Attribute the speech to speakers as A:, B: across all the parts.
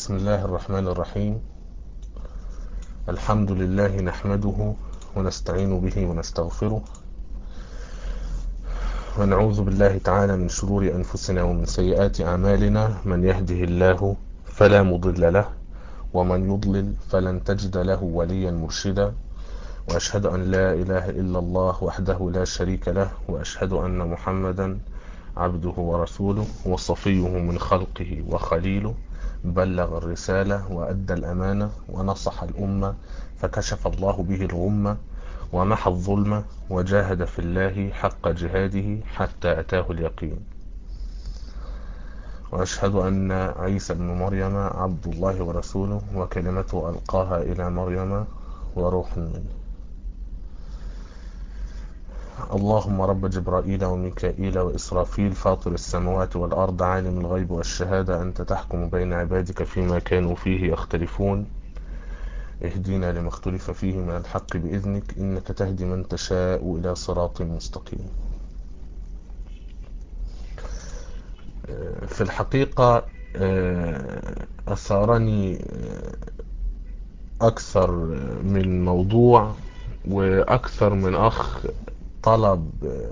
A: بسم الله الرحمن الرحيم الحمد لله نحمده ونستعين به ونستغفره ونعوذ بالله تعالى من شرور أنفسنا ومن سيئات أعمالنا من يهده الله فلا مضل له ومن يضلل فلن تجد له وليا مرشدا وأشهد أن لا إله إلا الله وحده لا شريك له وأشهد أن محمدا عبده ورسوله وصفيه من خلقه وخليله بلغ الرسالة وأدى الأمانة ونصح الأمة فكشف الله به الغمة ومحى الظلمة وجاهد في الله حق جهاده حتى أتاه اليقين وأشهد أن عيسى بن مريم عبد الله ورسوله وكلمته ألقاها إلى مريم وروح منه اللهم رب جبرائيل وميكائيل وإسرافيل فاطر السماوات والأرض عالم الغيب والشهادة أنت تحكم بين عبادك فيما كانوا فيه يختلفون اهدنا لما اختلف فيه من الحق بإذنك إنك تهدي من تشاء إلى صراط مستقيم في الحقيقة أثارني أكثر من موضوع وأكثر من أخ طلب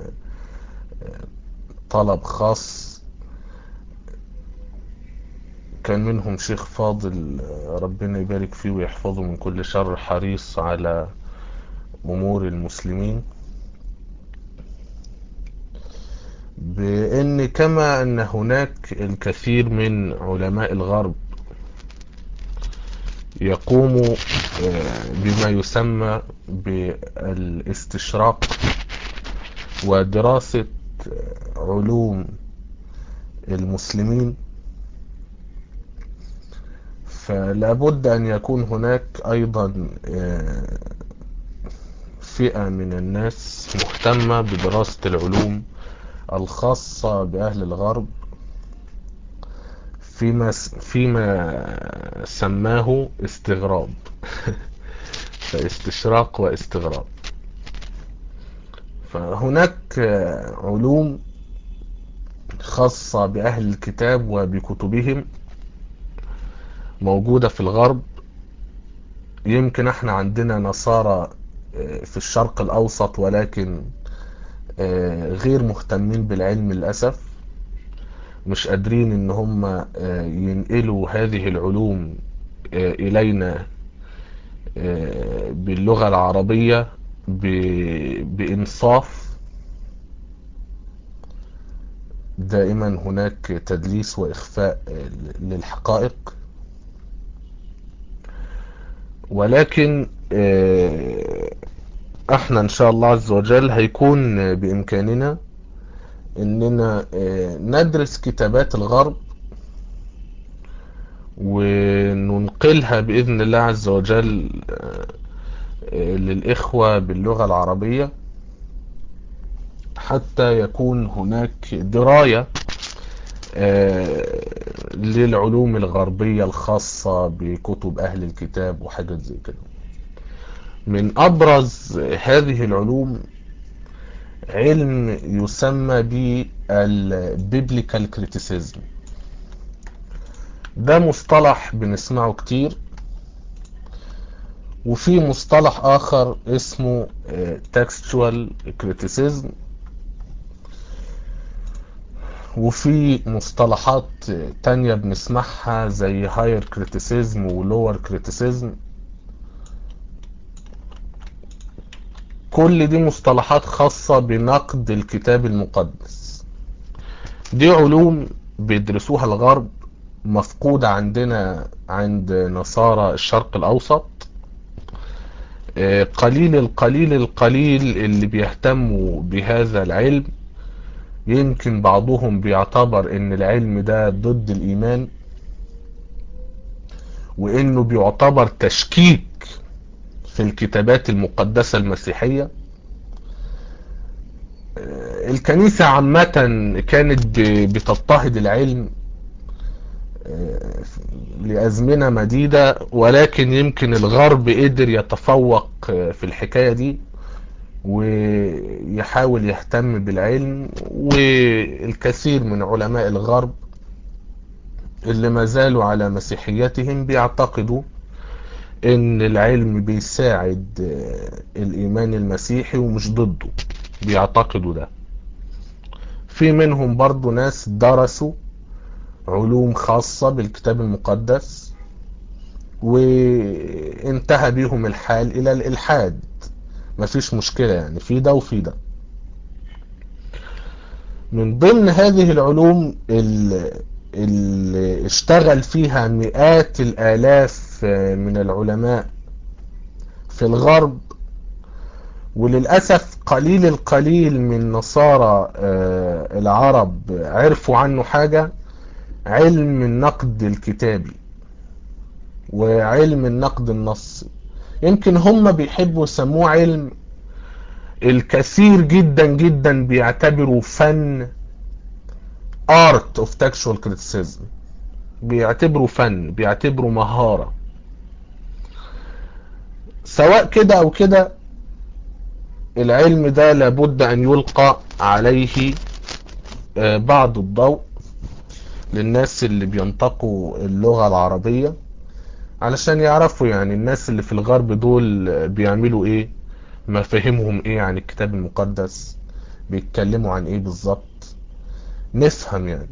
A: طلب خاص كان منهم شيخ فاضل ربنا يبارك فيه ويحفظه من كل شر حريص على أمور المسلمين بأن كما أن هناك الكثير من علماء الغرب يقوموا بما يسمى بالاستشراق ودراسة علوم المسلمين فلابد أن يكون هناك أيضا فئة من الناس مهتمة بدراسة العلوم الخاصة بأهل الغرب فيما فيما سماه استغراب فاستشراق واستغراب فهناك علوم خاصة بأهل الكتاب وبكتبهم موجودة في الغرب يمكن احنا عندنا نصارى في الشرق الأوسط ولكن غير مهتمين بالعلم للأسف مش قادرين ان هم ينقلوا هذه العلوم الينا باللغة العربية بإنصاف دائما هناك تدليس وإخفاء للحقائق ولكن احنا ان شاء الله عز وجل هيكون بامكاننا اننا ندرس كتابات الغرب وننقلها باذن الله عز وجل للاخوة باللغة العربية حتى يكون هناك دراية للعلوم الغربية الخاصة بكتب اهل الكتاب وحاجات زي كده من ابرز هذه العلوم علم يسمى بالبيبليكال كريتيسيزم ده مصطلح بنسمعه كتير وفي مصطلح اخر اسمه تكستوال كريتيسيزم وفي مصطلحات تانية بنسمعها زي هاير كريتيسيزم ولور كريتيسيزم كل دي مصطلحات خاصة بنقد الكتاب المقدس دي علوم بيدرسوها الغرب مفقودة عندنا عند نصارى الشرق الأوسط قليل القليل القليل اللي بيهتموا بهذا العلم يمكن بعضهم بيعتبر ان العلم ده ضد الايمان وانه بيعتبر تشكيك في الكتابات المقدسة المسيحية الكنيسة عامة كانت بتضطهد العلم لأزمنة مديدة ولكن يمكن الغرب قدر يتفوق في الحكاية دي ويحاول يهتم بالعلم والكثير من علماء الغرب اللي ما زالوا على مسيحيتهم بيعتقدوا ان العلم بيساعد الايمان المسيحي ومش ضده بيعتقدوا ده في منهم برضو ناس درسوا علوم خاصة بالكتاب المقدس وانتهى بيهم الحال الى الالحاد مفيش مشكلة يعني في ده وفي ده من ضمن هذه العلوم اللي اشتغل فيها مئات الالاف من العلماء في الغرب وللأسف قليل القليل من نصارى العرب عرفوا عنه حاجة علم النقد الكتابي وعلم النقد النصي يمكن هم بيحبوا يسموه علم الكثير جدا جدا بيعتبروا فن art of textual criticism بيعتبروا فن بيعتبروا مهارة سواء كده او كده العلم ده لابد ان يلقى عليه بعض الضوء للناس اللي بينطقوا اللغة العربية علشان يعرفوا يعني الناس اللي في الغرب دول بيعملوا ايه مفاهيمهم ايه عن الكتاب المقدس بيتكلموا عن ايه بالظبط نفهم يعني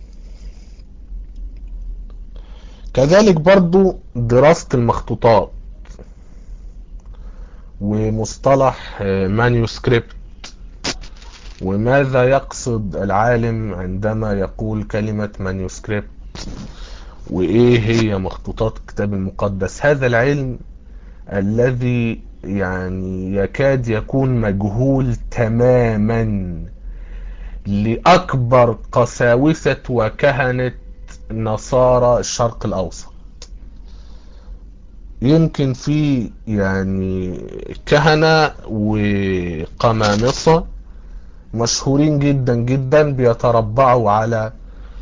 A: كذلك برضو دراسة المخطوطات ومصطلح مانيوسكريبت وماذا يقصد العالم عندما يقول كلمة مانيوسكريبت وايه هي مخطوطات الكتاب المقدس هذا العلم الذي يعني يكاد يكون مجهول تماما لأكبر قساوسة وكهنة نصارى الشرق الأوسط يمكن في يعني كهنة وقمامصة مشهورين جدا جدا بيتربعوا على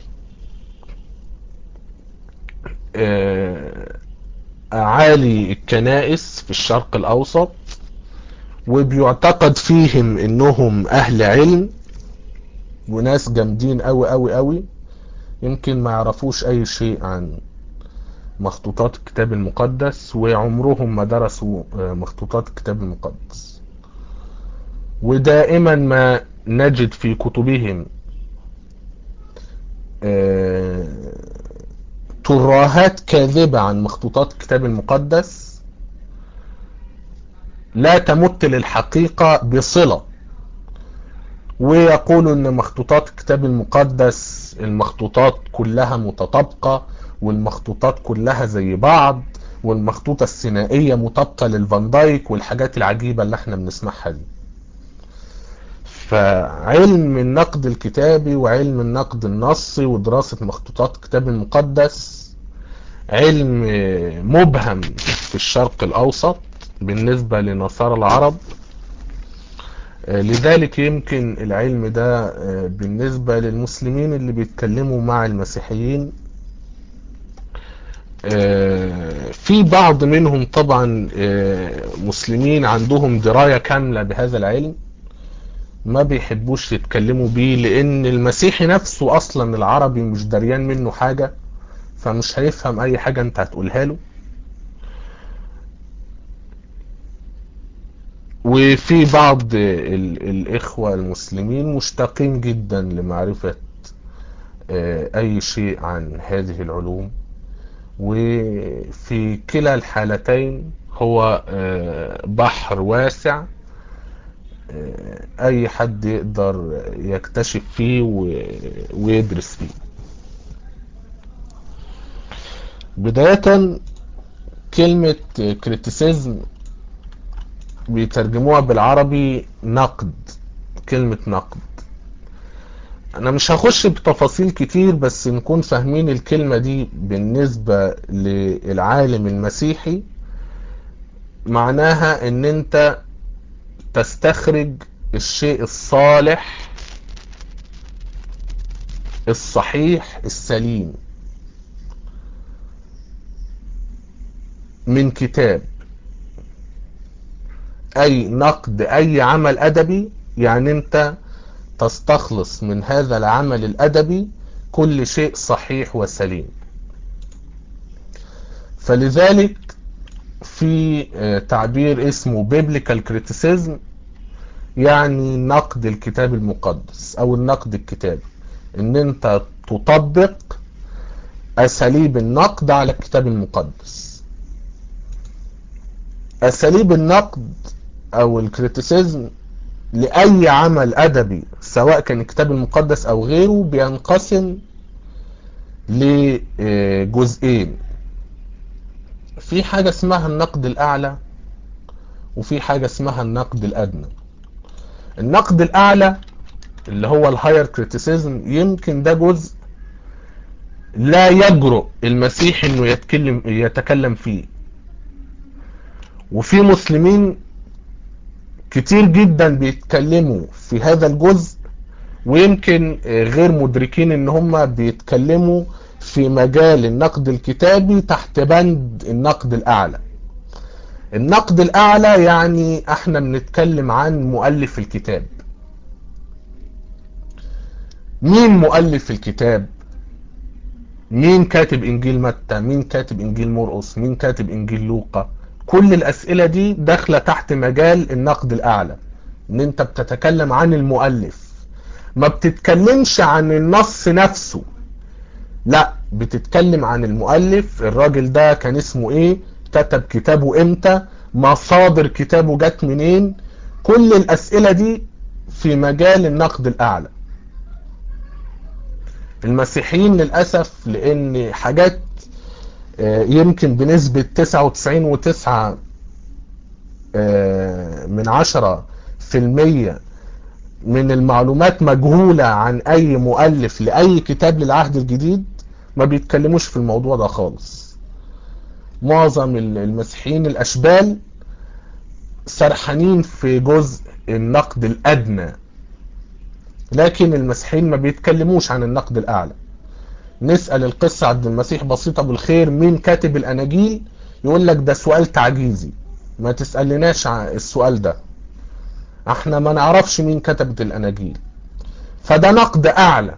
A: أعالي الكنائس في الشرق الأوسط وبيعتقد فيهم إنهم أهل علم وناس جامدين أوي أوي أوي يمكن ما يعرفوش أي شيء عن مخطوطات الكتاب المقدس وعمرهم ما درسوا مخطوطات الكتاب المقدس ودائما ما نجد في كتبهم تراهات كاذبة عن مخطوطات الكتاب المقدس لا تمت للحقيقة بصلة ويقولوا ان مخطوطات الكتاب المقدس المخطوطات كلها متطابقة والمخطوطات كلها زي بعض والمخطوطة الثنائية مطابقة للفان دايك والحاجات العجيبة اللي احنا بنسمعها دي فعلم النقد الكتابي وعلم النقد النصي ودراسة مخطوطات الكتاب المقدس علم مبهم في الشرق الأوسط بالنسبة لنصارى العرب لذلك يمكن العلم ده بالنسبة للمسلمين اللي بيتكلموا مع المسيحيين في بعض منهم طبعا مسلمين عندهم دراية كاملة بهذا العلم ما بيحبوش يتكلموا بيه لان المسيحي نفسه اصلا العربي مش دريان منه حاجة فمش هيفهم اي حاجة انت هتقولها له وفي بعض ال الاخوة المسلمين مشتاقين جدا لمعرفة اي شيء عن هذه العلوم وفي كلا الحالتين هو بحر واسع اي حد يقدر يكتشف فيه ويدرس فيه بداية كلمة كريتيسيزم بيترجموها بالعربي نقد كلمة نقد انا مش هخش بتفاصيل كتير بس نكون فاهمين الكلمة دي بالنسبة للعالم المسيحي معناها ان انت تستخرج الشيء الصالح الصحيح السليم من كتاب اي نقد اي عمل ادبي يعني انت تستخلص من هذا العمل الادبي كل شيء صحيح وسليم فلذلك في تعبير اسمه biblical criticism يعني نقد الكتاب المقدس او النقد الكتابي ان انت تطبق اساليب النقد على الكتاب المقدس اساليب النقد او الكريتيسيزم لاي عمل ادبي سواء كان الكتاب المقدس او غيره بينقسم لجزئين في حاجة اسمها النقد الاعلى وفي حاجة اسمها النقد الادنى النقد الاعلى اللي هو الهاير كريتيسيزم يمكن ده جزء لا يجرؤ المسيح انه يتكلم يتكلم فيه وفي مسلمين كتير جدا بيتكلموا في هذا الجزء ويمكن غير مدركين ان هم بيتكلموا في مجال النقد الكتابي تحت بند النقد الاعلى النقد الاعلى يعني احنا بنتكلم عن مؤلف الكتاب مين مؤلف الكتاب مين كاتب انجيل متى مين كاتب انجيل مرقس مين كاتب انجيل لوقا كل الاسئله دي داخله تحت مجال النقد الاعلى ان انت بتتكلم عن المؤلف ما بتتكلمش عن النص نفسه لا بتتكلم عن المؤلف الراجل ده كان اسمه ايه كتب كتابه امتى مصادر كتابه جت منين كل الاسئله دي في مجال النقد الاعلى المسيحيين للأسف لأن حاجات يمكن بنسبة 99 وتسعة من عشرة في المية من المعلومات مجهولة عن أي مؤلف لأي كتاب للعهد الجديد ما بيتكلموش في الموضوع ده خالص معظم المسيحيين الأشبال سرحانين في جزء النقد الأدنى لكن المسيحيين ما بيتكلموش عن النقد الاعلى نسأل القصة عبد المسيح بسيطة بالخير مين كاتب الاناجيل يقول لك ده سؤال تعجيزي ما تسألناش عن السؤال ده احنا ما نعرفش مين كتبت الاناجيل فده نقد اعلى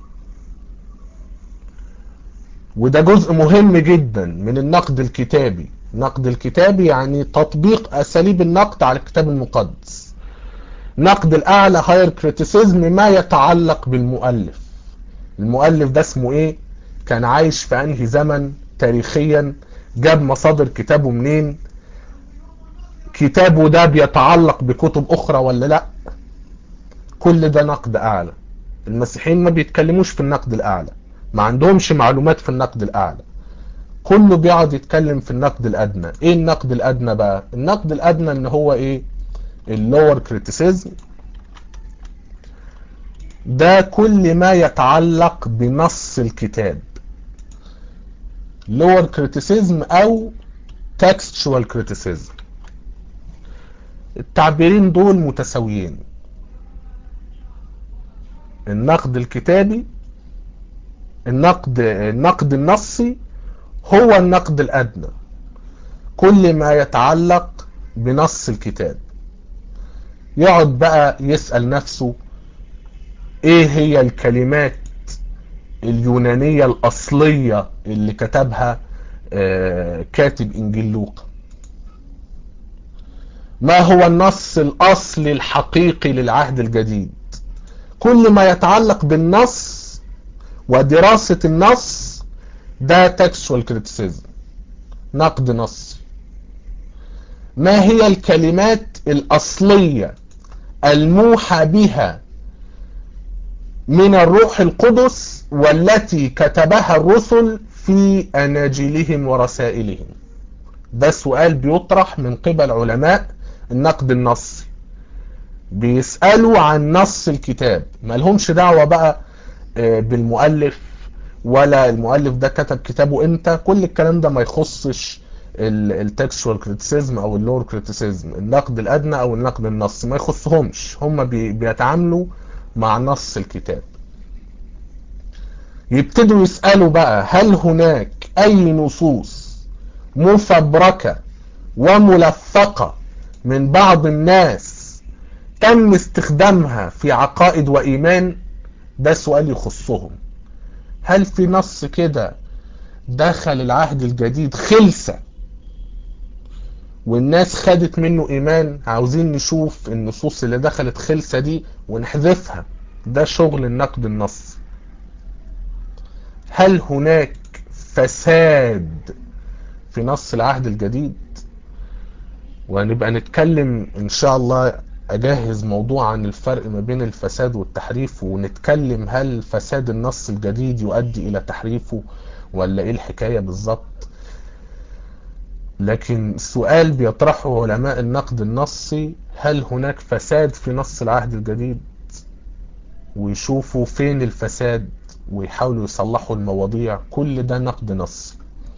A: وده جزء مهم جدا من النقد الكتابي النقد الكتابي يعني تطبيق اساليب النقد على الكتاب المقدس نقد الاعلى هاير كريتيسيزم ما يتعلق بالمؤلف المؤلف ده اسمه ايه كان عايش في انهي زمن تاريخيا جاب مصادر كتابه منين كتابه ده بيتعلق بكتب اخرى ولا لا كل ده نقد اعلى المسيحيين ما بيتكلموش في النقد الاعلى ما عندهمش معلومات في النقد الاعلى كله بيقعد يتكلم في النقد الادنى ايه النقد الادنى بقى النقد الادنى ان هو ايه اللور كريتيسيزم ده كل ما يتعلق بنص الكتاب lower criticism او textual criticism التعبيرين دول متساويين النقد الكتابي النقد النقد النصي هو النقد الادنى كل ما يتعلق بنص الكتاب يقعد بقى يسأل نفسه ايه هي الكلمات اليونانية الاصلية اللي كتبها كاتب انجيل لوقا ما هو النص الاصلي الحقيقي للعهد الجديد كل ما يتعلق بالنص ودراسة النص ده textual criticism نقد نصي ما هي الكلمات الأصلية الموحى بها من الروح القدس والتي كتبها الرسل في أناجيلهم ورسائلهم ده سؤال بيطرح من قبل علماء النقد النصي بيسألوا عن نص الكتاب ما لهمش دعوة بقى بالمؤلف ولا المؤلف ده كتب كتابه امتى كل الكلام ده ما يخصش التكستوال كريتيسيزم او اللور كريتيسيزم النقد الادنى او النقد النصي ما يخصهمش هم بي بيتعاملوا مع نص الكتاب يبتدوا يسألوا بقى هل هناك اي نصوص مفبركة وملفقة من بعض الناس تم استخدامها في عقائد وإيمان ده سؤال يخصهم هل في نص كده دخل العهد الجديد خلسة والناس خدت منه ايمان عاوزين نشوف النصوص اللي دخلت خلسة دي ونحذفها ده شغل النقد النصي هل هناك فساد في نص العهد الجديد وهنبقى نتكلم ان شاء الله اجهز موضوع عن الفرق ما بين الفساد والتحريف ونتكلم هل فساد النص الجديد يؤدي الى تحريفه ولا ايه الحكاية بالظبط لكن السؤال بيطرحه علماء النقد النصي هل هناك فساد في نص العهد الجديد ويشوفوا فين الفساد ويحاولوا يصلحوا المواضيع كل ده نقد نصي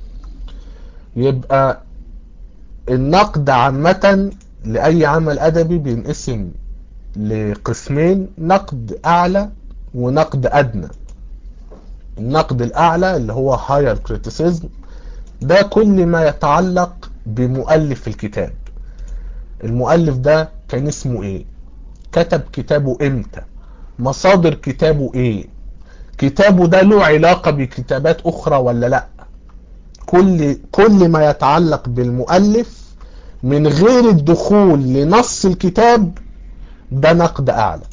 A: يبقى النقد عامة لأي عمل أدبي بينقسم لقسمين نقد أعلى ونقد أدنى النقد الأعلى اللي هو higher criticism ده كل ما يتعلق بمؤلف الكتاب المؤلف ده كان اسمه ايه كتب كتابه امتى مصادر كتابه ايه كتابه ده له علاقة بكتابات اخرى ولا لا كل كل ما يتعلق بالمؤلف من غير الدخول لنص الكتاب ده نقد اعلى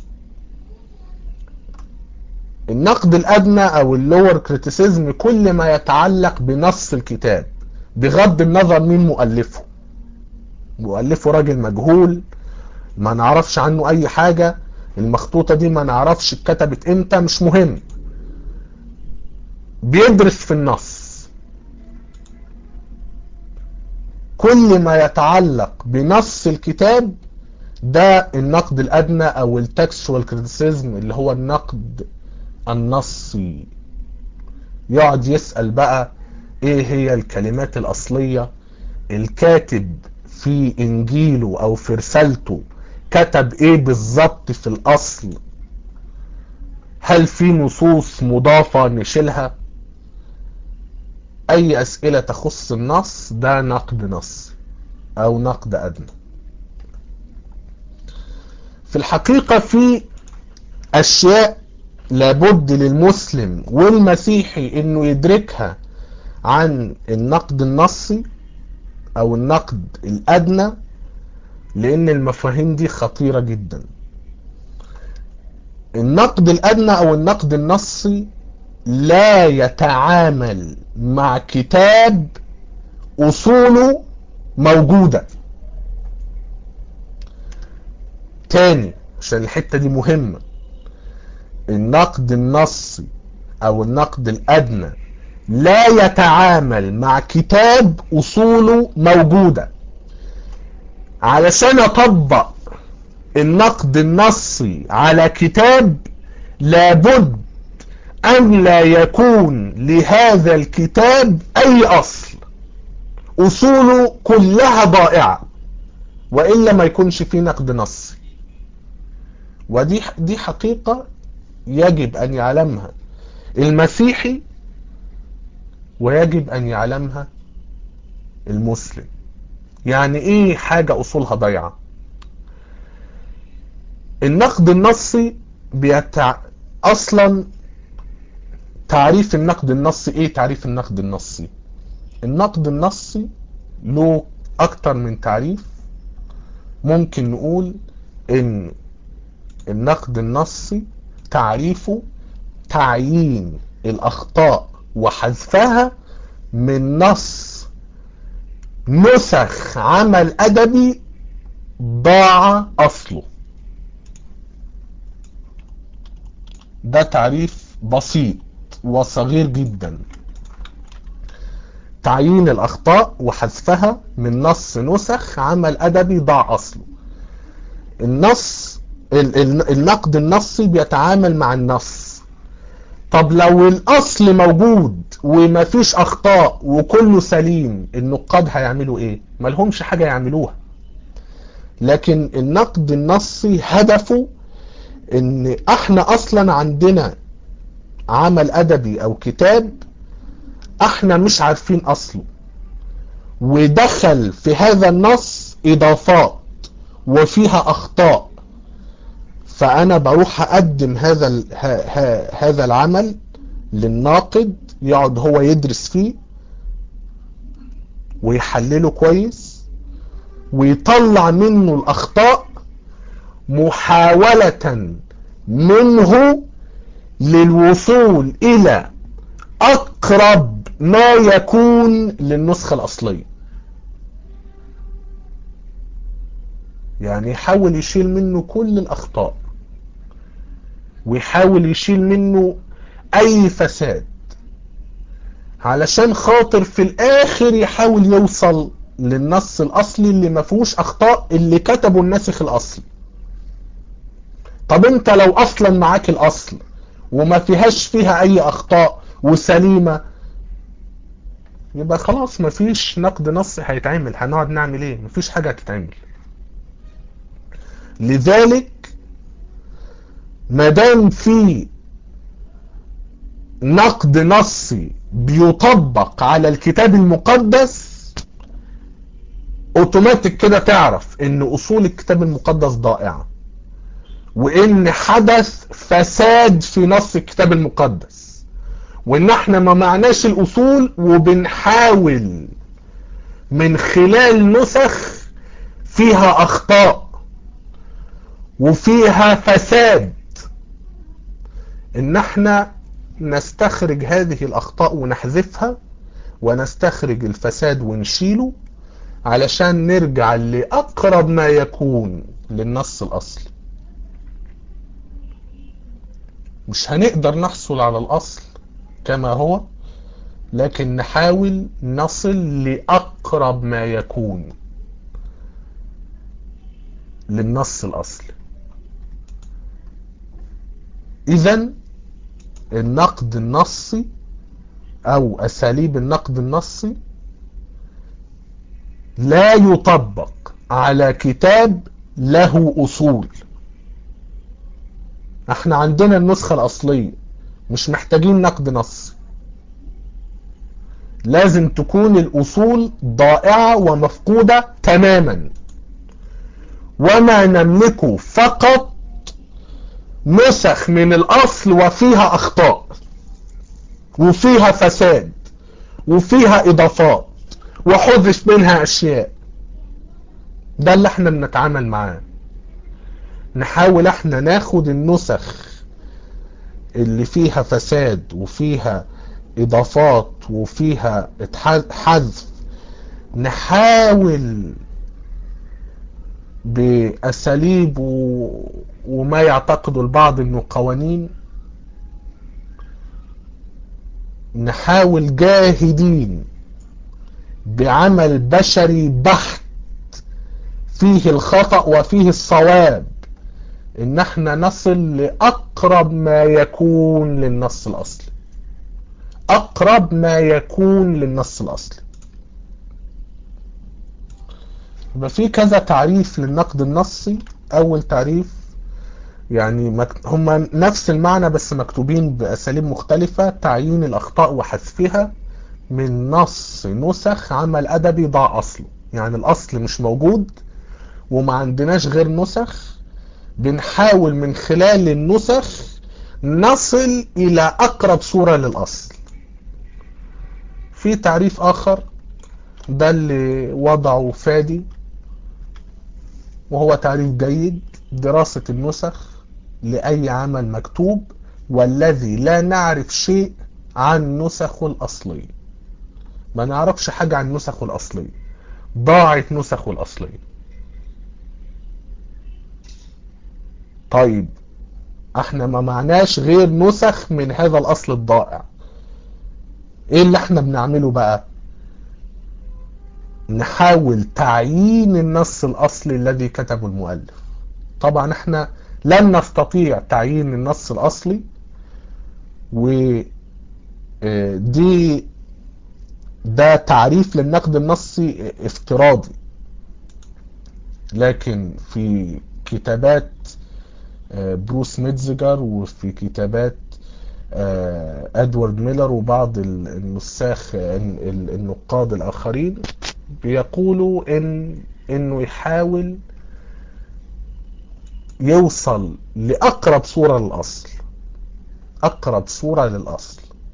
A: النقد الادنى او اللور كريتيسيزم كل ما يتعلق بنص الكتاب بغض النظر مين مؤلفه مؤلفه راجل مجهول ما نعرفش عنه اي حاجة المخطوطة دي ما نعرفش اتكتبت امتى مش مهم بيدرس في النص كل ما يتعلق بنص الكتاب ده النقد الادنى او التكستوال كريتيسيزم اللي هو النقد النصي يقعد يسأل بقى ايه هي الكلمات الاصلية الكاتب في انجيله او في رسالته كتب ايه بالظبط في الاصل هل في نصوص مضافة نشيلها اي اسئلة تخص النص ده نقد نص او نقد ادنى في الحقيقة في اشياء لابد للمسلم والمسيحي انه يدركها عن النقد النصي او النقد الادنى لان المفاهيم دي خطيرة جدا النقد الادنى او النقد النصي لا يتعامل مع كتاب اصوله موجودة تاني عشان الحتة دي مهمة النقد النصي او النقد الادنى لا يتعامل مع كتاب اصوله موجودة علشان اطبق النقد النصي على كتاب لابد ان لا يكون لهذا الكتاب اي اصل اصوله كلها ضائعة والا ما يكونش فيه نقد نصي ودي دي حقيقة يجب ان يعلمها المسيحي ويجب ان يعلمها المسلم يعني ايه حاجة اصولها ضيعة النقد النصي بيتع... اصلا تعريف النقد النصي ايه تعريف النقد النصي النقد النصي له اكتر من تعريف ممكن نقول ان النقد النصي تعريفه تعيين الاخطاء وحذفها من نص نسخ عمل ادبي ضاع اصله ده تعريف بسيط وصغير جدا تعيين الاخطاء وحذفها من نص نسخ عمل ادبي ضاع اصله النص النقد النصي بيتعامل مع النص طب لو الاصل موجود ومفيش اخطاء وكله سليم النقاد هيعملوا ايه ملهمش حاجة يعملوها لكن النقد النصي هدفه ان احنا اصلا عندنا عمل ادبي او كتاب احنا مش عارفين اصله ودخل في هذا النص اضافات وفيها اخطاء فانا بروح اقدم هذا هذا العمل للناقد يقعد هو يدرس فيه ويحلله كويس ويطلع منه الأخطاء محاولة منه للوصول إلى أقرب ما يكون للنسخة الأصلية يعني يحاول يشيل منه كل الأخطاء ويحاول يشيل منه أي فساد علشان خاطر في الآخر يحاول يوصل للنص الأصلي اللي ما فيهوش أخطاء اللي كتبه الناسخ الأصلي طب انت لو أصلا معاك الأصل وما فيهاش فيها أي أخطاء وسليمة يبقى خلاص مفيش نقد نصي هيتعمل هنقعد نعمل ايه مفيش حاجة هتتعمل لذلك مادام في نقد نصي بيطبق على الكتاب المقدس اوتوماتيك كده تعرف ان اصول الكتاب المقدس ضائعة وان حدث فساد في نص الكتاب المقدس وان احنا ما معناش الاصول وبنحاول من خلال نسخ فيها اخطاء وفيها فساد ان احنا نستخرج هذه الاخطاء ونحذفها ونستخرج الفساد ونشيله علشان نرجع لأقرب ما يكون للنص الأصلي مش هنقدر نحصل على الأصل كما هو لكن نحاول نصل لأقرب ما يكون للنص الأصلي إذا النقد النصي أو أساليب النقد النصي لا يطبق على كتاب له أصول احنا عندنا النسخة الأصلية مش محتاجين نقد نصي لازم تكون الأصول ضائعة ومفقودة تماما وما نملكه فقط نسخ من الأصل وفيها أخطاء وفيها فساد وفيها إضافات وحذف منها أشياء ده اللي احنا بنتعامل معاه نحاول احنا ناخد النسخ اللي فيها فساد وفيها اضافات وفيها حذف نحاول باساليب وما يعتقد البعض انه قوانين نحاول جاهدين بعمل بشري بحت فيه الخطأ وفيه الصواب ان احنا نصل لاقرب ما يكون للنص الاصلي اقرب ما يكون للنص الاصلي يبقى في كذا تعريف للنقد النصي اول تعريف يعني مك... هما نفس المعنى بس مكتوبين باساليب مختلفة تعيين الاخطاء وحذفها من نص نسخ عمل ادبي ضاع اصله يعني الاصل مش موجود وما عندناش غير نسخ بنحاول من خلال النسخ نصل الى اقرب صورة للاصل في تعريف اخر ده اللي وضعه فادي وهو تعريف جيد دراسة النسخ لأي عمل مكتوب والذي لا نعرف شيء عن نسخه الأصلية ما نعرفش حاجة عن نسخه الأصلية ضاعت نسخه الأصلية طيب احنا ما معناش غير نسخ من هذا الأصل الضائع ايه اللي احنا بنعمله بقى نحاول تعيين النص الأصلي الذي كتبه المؤلف طبعا احنا لن نستطيع تعيين النص الأصلي ودي ده تعريف للنقد النصي افتراضي لكن في كتابات بروس ميتزجر وفي كتابات ادوارد ميلر وبعض النساخ النقاد الاخرين بيقولوا ان انه يحاول يوصل لاقرب صورة للاصل اقرب صورة للاصل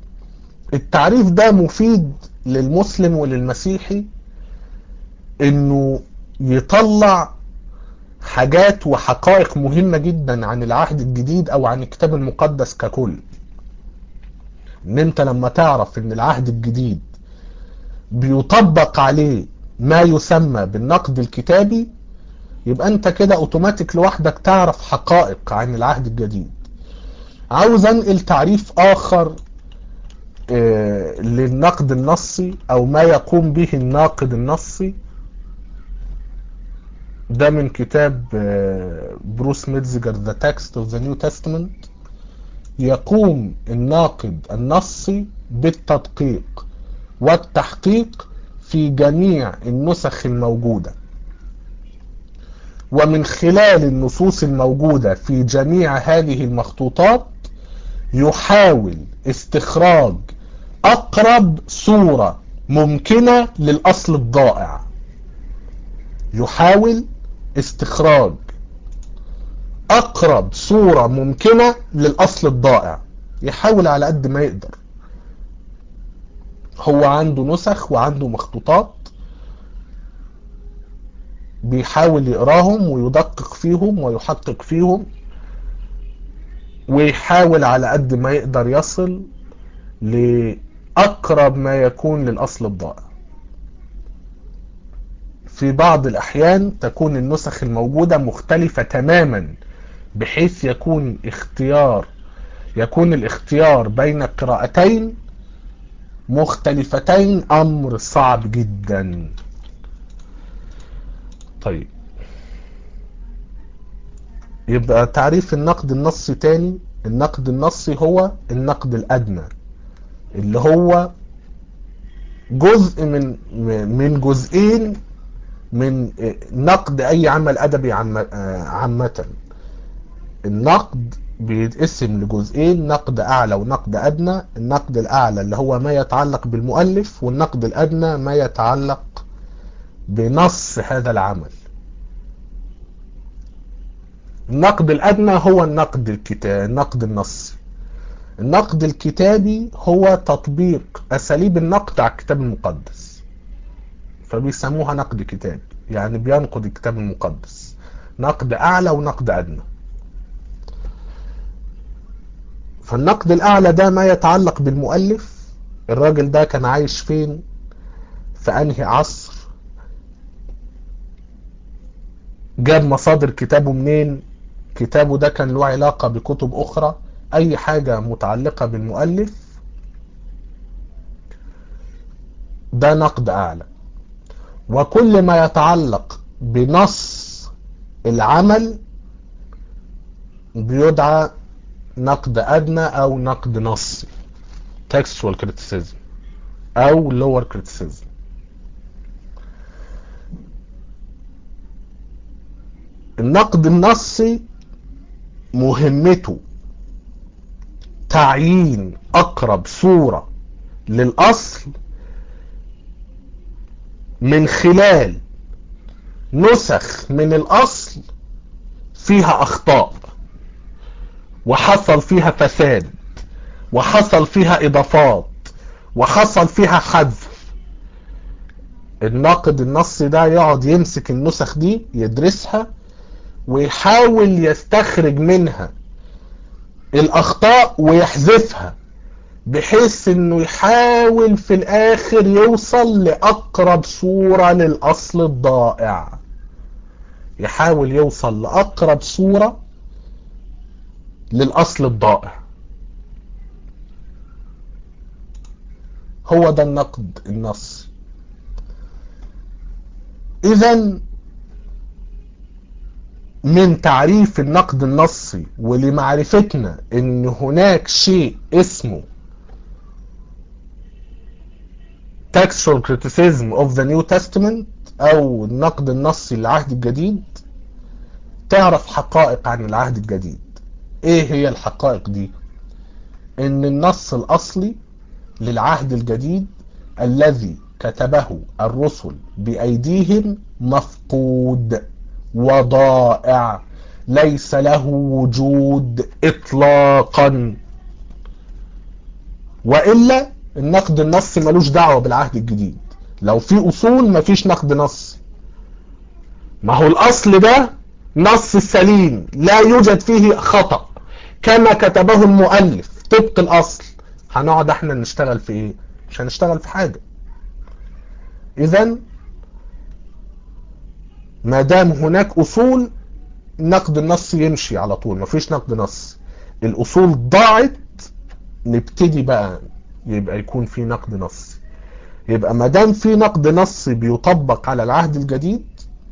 A: التعريف ده مفيد للمسلم وللمسيحي انه يطلع حاجات وحقائق مهمة جدا عن العهد الجديد او عن الكتاب المقدس ككل ان انت لما تعرف ان العهد الجديد بيطبق عليه ما يسمى بالنقد الكتابي يبقى انت كده اوتوماتيك لوحدك تعرف حقائق عن العهد الجديد عاوز انقل تعريف اخر آه للنقد النصي او ما يقوم به الناقد النصي ده من كتاب آه بروس ميتزجر The Text of the New Testament يقوم الناقد النصي بالتدقيق والتحقيق في جميع النسخ الموجودة ومن خلال النصوص الموجودة في جميع هذه المخطوطات يحاول استخراج أقرب صورة ممكنة للأصل الضائع يحاول استخراج أقرب صورة ممكنة للأصل الضائع يحاول على قد ما يقدر هو عنده نسخ وعنده مخطوطات بيحاول يقراهم ويدقق فيهم ويحقق فيهم ويحاول على قد ما يقدر يصل لأقرب ما يكون للأصل الضائع في بعض الأحيان تكون النسخ الموجودة مختلفة تماما بحيث يكون اختيار يكون الاختيار بين قراءتين مختلفتين أمر صعب جدا طيب يبقى تعريف النقد النصي تاني النقد النصي هو النقد الأدنى اللي هو جزء من من جزئين من نقد أي عمل أدبي عامة النقد بيتقسم لجزئين نقد أعلى ونقد أدنى النقد الأعلى اللي هو ما يتعلق بالمؤلف والنقد الأدنى ما يتعلق بنص هذا العمل النقد الأدنى هو النقد الكتاب النقد النصي النقد الكتابي هو تطبيق أساليب النقد على الكتاب المقدس فبيسموها نقد كتابي يعني بينقد الكتاب المقدس نقد أعلى ونقد أدنى فالنقد الأعلى ده ما يتعلق بالمؤلف الراجل ده كان عايش فين في أنهي عصر جاب مصادر كتابه منين كتابه ده كان له علاقة بكتب أخرى أي حاجة متعلقة بالمؤلف ده نقد أعلى وكل ما يتعلق بنص العمل بيدعى نقد أدنى أو نقد نصي textual criticism أو lower criticism النقد النصي مهمته تعيين أقرب صورة للأصل من خلال نسخ من الأصل فيها أخطاء وحصل فيها فساد وحصل فيها إضافات وحصل فيها حذف الناقد النصي ده يقعد يمسك النسخ دي يدرسها ويحاول يستخرج منها الأخطاء ويحذفها بحيث انه يحاول في الاخر يوصل لاقرب صورة للاصل الضائع يحاول يوصل لاقرب صورة للاصل الضائع هو ده النقد النصي اذا من تعريف النقد النصي ولمعرفتنا ان هناك شيء اسمه textual criticism of the New Testament او النقد النصي للعهد الجديد تعرف حقائق عن العهد الجديد ايه هي الحقائق دي ان النص الاصلي للعهد الجديد الذي كتبه الرسل بايديهم مفقود وضائع ليس له وجود اطلاقا والا النقد النصي ملوش دعوة بالعهد الجديد لو في اصول مفيش نقد نصي ما هو الاصل ده نص سليم لا يوجد فيه خطأ كما كتبه المؤلف طبق الاصل هنقعد احنا نشتغل في ايه مش هنشتغل في حاجة اذا ما دام هناك اصول نقد النص يمشي على طول مفيش نقد نص الاصول ضاعت نبتدي بقى يبقى يكون في نقد نص يبقى ما دام في نقد نصي بيطبق على العهد الجديد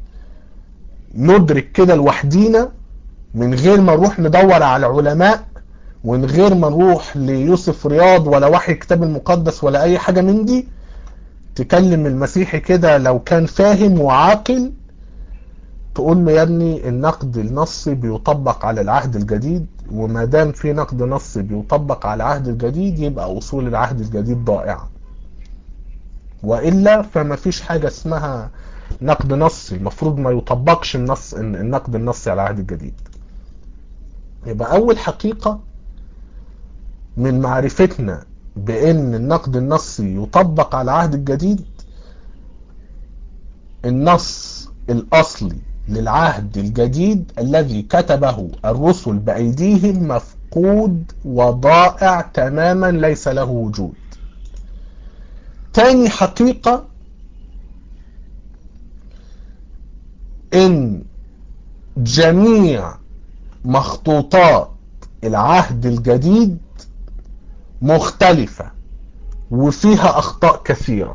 A: ندرك كده لوحدينا من غير ما نروح ندور على علماء ومن غير ما نروح ليوسف رياض ولا وحي الكتاب المقدس ولا اي حاجة من دي تكلم المسيحي كده لو كان فاهم وعاقل تقول له يا ابني النقد النصي بيطبق على العهد الجديد وما دام في نقد نصي بيطبق على العهد الجديد يبقى اصول العهد الجديد ضائعة والا فما فيش حاجة اسمها نقد نصي المفروض ما يطبقش النص النقد النصي على العهد الجديد يبقى اول حقيقة من معرفتنا بان النقد النصي يطبق على العهد الجديد النص الاصلي للعهد الجديد الذي كتبه الرسل بأيديهم مفقود وضائع تماما ليس له وجود تاني حقيقة ان جميع مخطوطات العهد الجديد مختلفة وفيها اخطاء كثيرة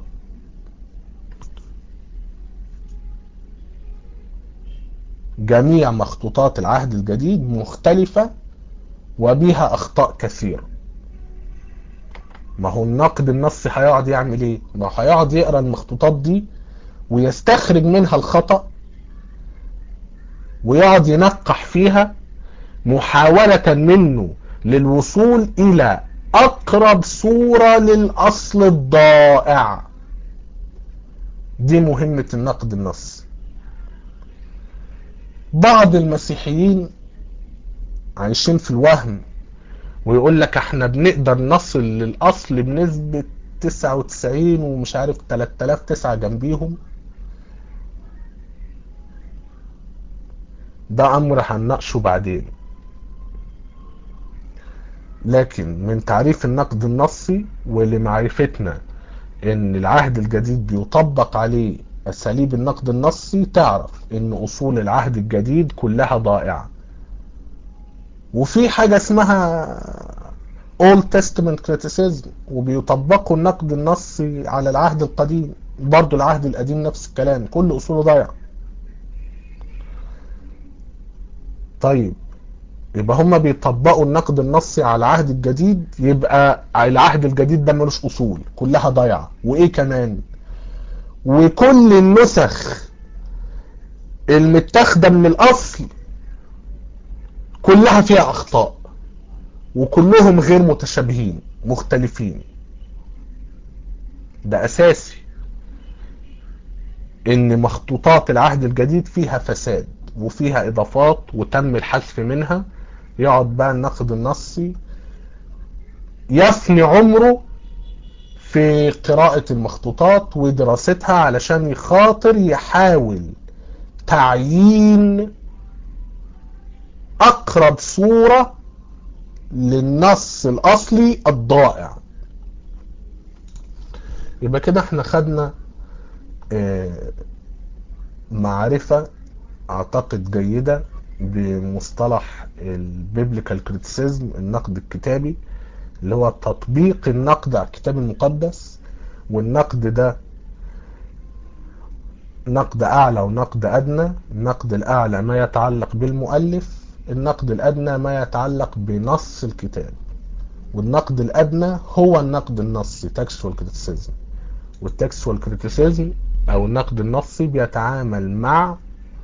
A: جميع مخطوطات العهد الجديد مختلفة وبها اخطاء كثيرة ما هو النقد النصي هيقعد يعمل ايه ما هو هيقعد يقرا المخطوطات دي ويستخرج منها الخطأ ويقعد ينقح فيها محاولة منه للوصول الى اقرب صورة للاصل الضائع دي مهمة النقد النصي بعض المسيحيين عايشين في الوهم ويقول لك احنا بنقدر نصل للاصل بنسبة 99 ومش عارف 3009 جنبيهم ده امر هنناقشه بعدين لكن من تعريف النقد النصي ولمعرفتنا ان العهد الجديد بيطبق عليه اساليب النقد النصي تعرف ان اصول العهد الجديد كلها ضائعة وفي حاجة اسمها Old Testament Criticism وبيطبقوا النقد النصي على العهد القديم برضو العهد القديم نفس الكلام كل اصوله ضايعة طيب يبقى هما بيطبقوا النقد النصي على العهد الجديد يبقى العهد الجديد ده ملوش اصول كلها ضايعة وايه كمان وكل النسخ المتاخده من الاصل كلها فيها اخطاء وكلهم غير متشابهين مختلفين ده اساسي ان مخطوطات العهد الجديد فيها فساد وفيها اضافات وتم الحذف منها يقعد بقى النقد النصي يفني عمره في قراءة المخطوطات ودراستها علشان يخاطر يحاول تعيين اقرب صورة للنص الاصلي الضائع يبقى كده احنا خدنا معرفة اعتقد جيدة بمصطلح البيبليكال كريتيسيزم النقد الكتابي اللي هو تطبيق النقد على الكتاب المقدس والنقد ده نقد اعلى ونقد ادنى النقد الاعلى ما يتعلق بالمؤلف النقد الادنى ما يتعلق بنص الكتاب والنقد الادنى هو النقد النصي textual criticism والتكستوال كريتيسيزم او النقد النصي بيتعامل مع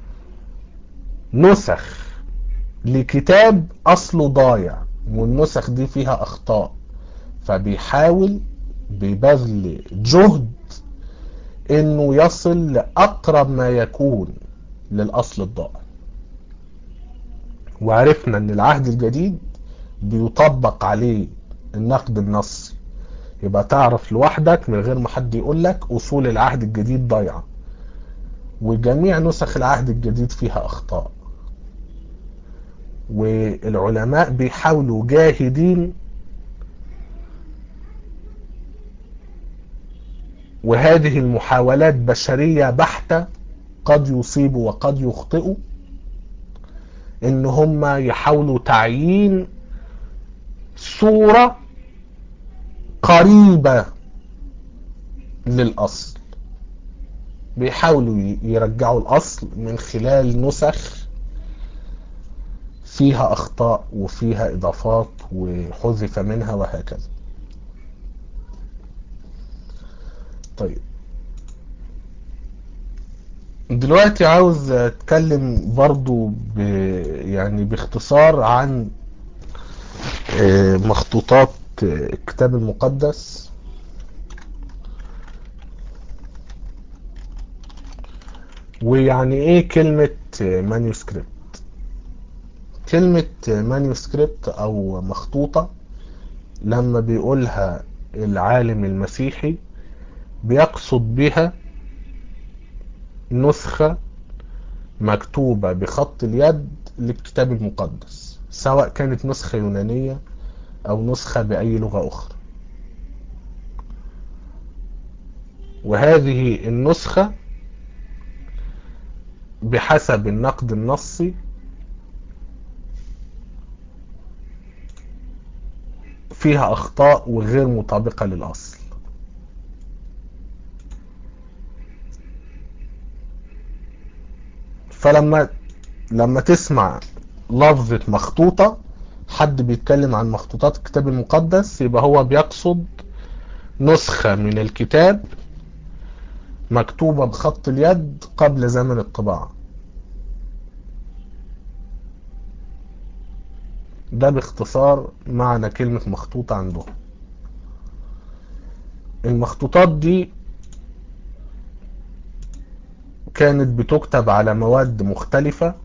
A: نسخ لكتاب اصله ضايع والنسخ دي فيها اخطاء فبيحاول ببذل جهد انه يصل لاقرب ما يكون للاصل الضائع وعرفنا ان العهد الجديد بيطبق عليه النقد النصي يبقى تعرف لوحدك من غير ما حد يقول لك اصول العهد الجديد ضايعه وجميع نسخ العهد الجديد فيها اخطاء والعلماء بيحاولوا جاهدين وهذه المحاولات بشرية بحتة قد يصيبوا وقد يخطئوا ان هم يحاولوا تعيين صورة قريبة للأصل بيحاولوا يرجعوا الأصل من خلال نسخ فيها أخطاء وفيها إضافات وحذف منها وهكذا طيب دلوقتي عاوز اتكلم برضو ب يعني باختصار عن مخطوطات الكتاب المقدس ويعني ايه كلمة مانيوسكريبت كلمة مانيوسكريبت او مخطوطة لما بيقولها العالم المسيحي بيقصد بها نسخة مكتوبة بخط اليد للكتاب المقدس سواء كانت نسخة يونانية أو نسخة بأي لغة أخرى وهذه النسخة بحسب النقد النصي فيها أخطاء وغير مطابقة للأصل فلما لما تسمع لفظة مخطوطة حد بيتكلم عن مخطوطات الكتاب المقدس يبقى هو بيقصد نسخة من الكتاب مكتوبة بخط اليد قبل زمن الطباعة ده باختصار معنى كلمة مخطوطة عندهم المخطوطات دي كانت بتكتب على مواد مختلفة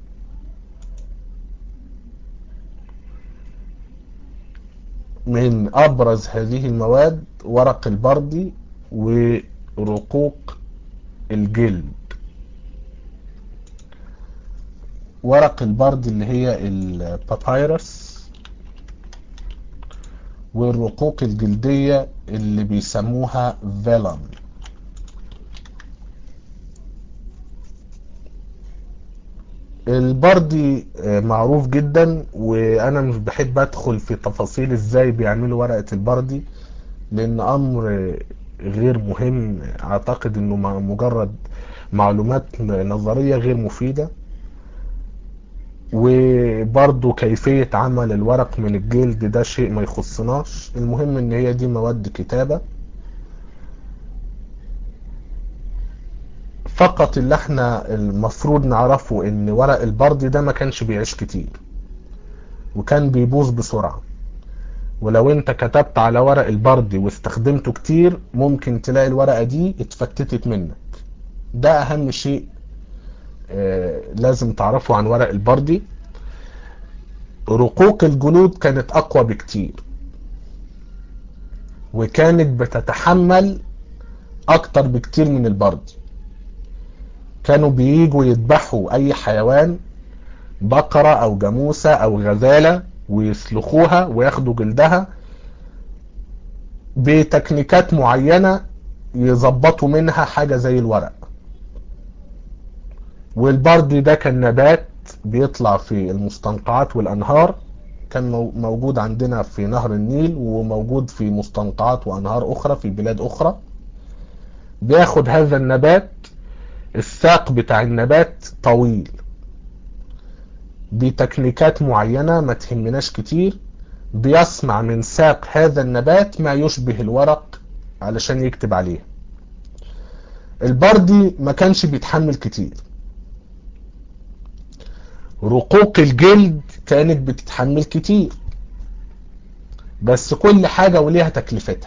A: من أبرز هذه المواد ورق البردي ورقوق الجلد ورق البردي اللي هي البابايرس والرقوق الجلدية اللي بيسموها فيلم البردي معروف جدا وانا مش بحب ادخل في تفاصيل ازاي بيعملوا ورقة البردي لان امر غير مهم اعتقد انه مجرد معلومات نظرية غير مفيدة وبرضو كيفية عمل الورق من الجلد ده شيء ما يخصناش المهم ان هي دي مواد كتابة فقط اللي احنا المفروض نعرفه ان ورق البرد ده ما كانش بيعيش كتير وكان بيبوظ بسرعة ولو انت كتبت على ورق البرد واستخدمته كتير ممكن تلاقي الورقة دي اتفتتت منك ده اهم شيء اه لازم تعرفه عن ورق البردي رقوق الجلود كانت اقوى بكتير وكانت بتتحمل اكتر بكتير من البردي كانوا بييجوا يذبحوا اي حيوان بقرة او جاموسة او غزالة ويسلخوها وياخدوا جلدها بتكنيكات معينة يظبطوا منها حاجة زي الورق والبردي ده كان نبات بيطلع في المستنقعات والانهار كان موجود عندنا في نهر النيل وموجود في مستنقعات وانهار اخرى في بلاد اخرى بياخد هذا النبات الساق بتاع النبات طويل بتكنيكات معينة ما تهمناش كتير بيصنع من ساق هذا النبات ما يشبه الورق علشان يكتب عليه البردي ما كانش بيتحمل كتير رقوق الجلد كانت بتتحمل كتير بس كل حاجة وليها تكلفتها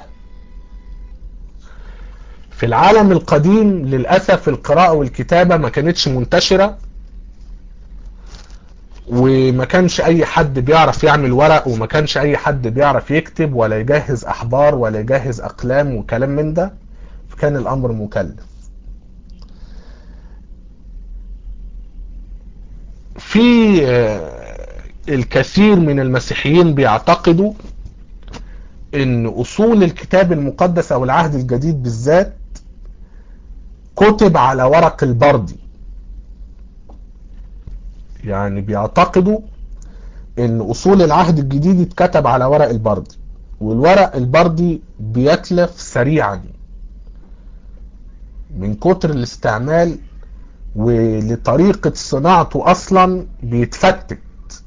A: في العالم القديم للأسف القراءة والكتابة ما كانتش منتشرة وما كانش اي حد بيعرف يعمل ورق وما كانش اي حد بيعرف يكتب ولا يجهز احبار ولا يجهز اقلام وكلام من ده فكان الامر مكلف في الكثير من المسيحيين بيعتقدوا ان اصول الكتاب المقدس او العهد الجديد بالذات كتب على ورق البردي يعني بيعتقدوا ان اصول العهد الجديد اتكتب على ورق البردي والورق البردي بيتلف سريعا من كتر الاستعمال ولطريقة صناعته اصلا بيتفتت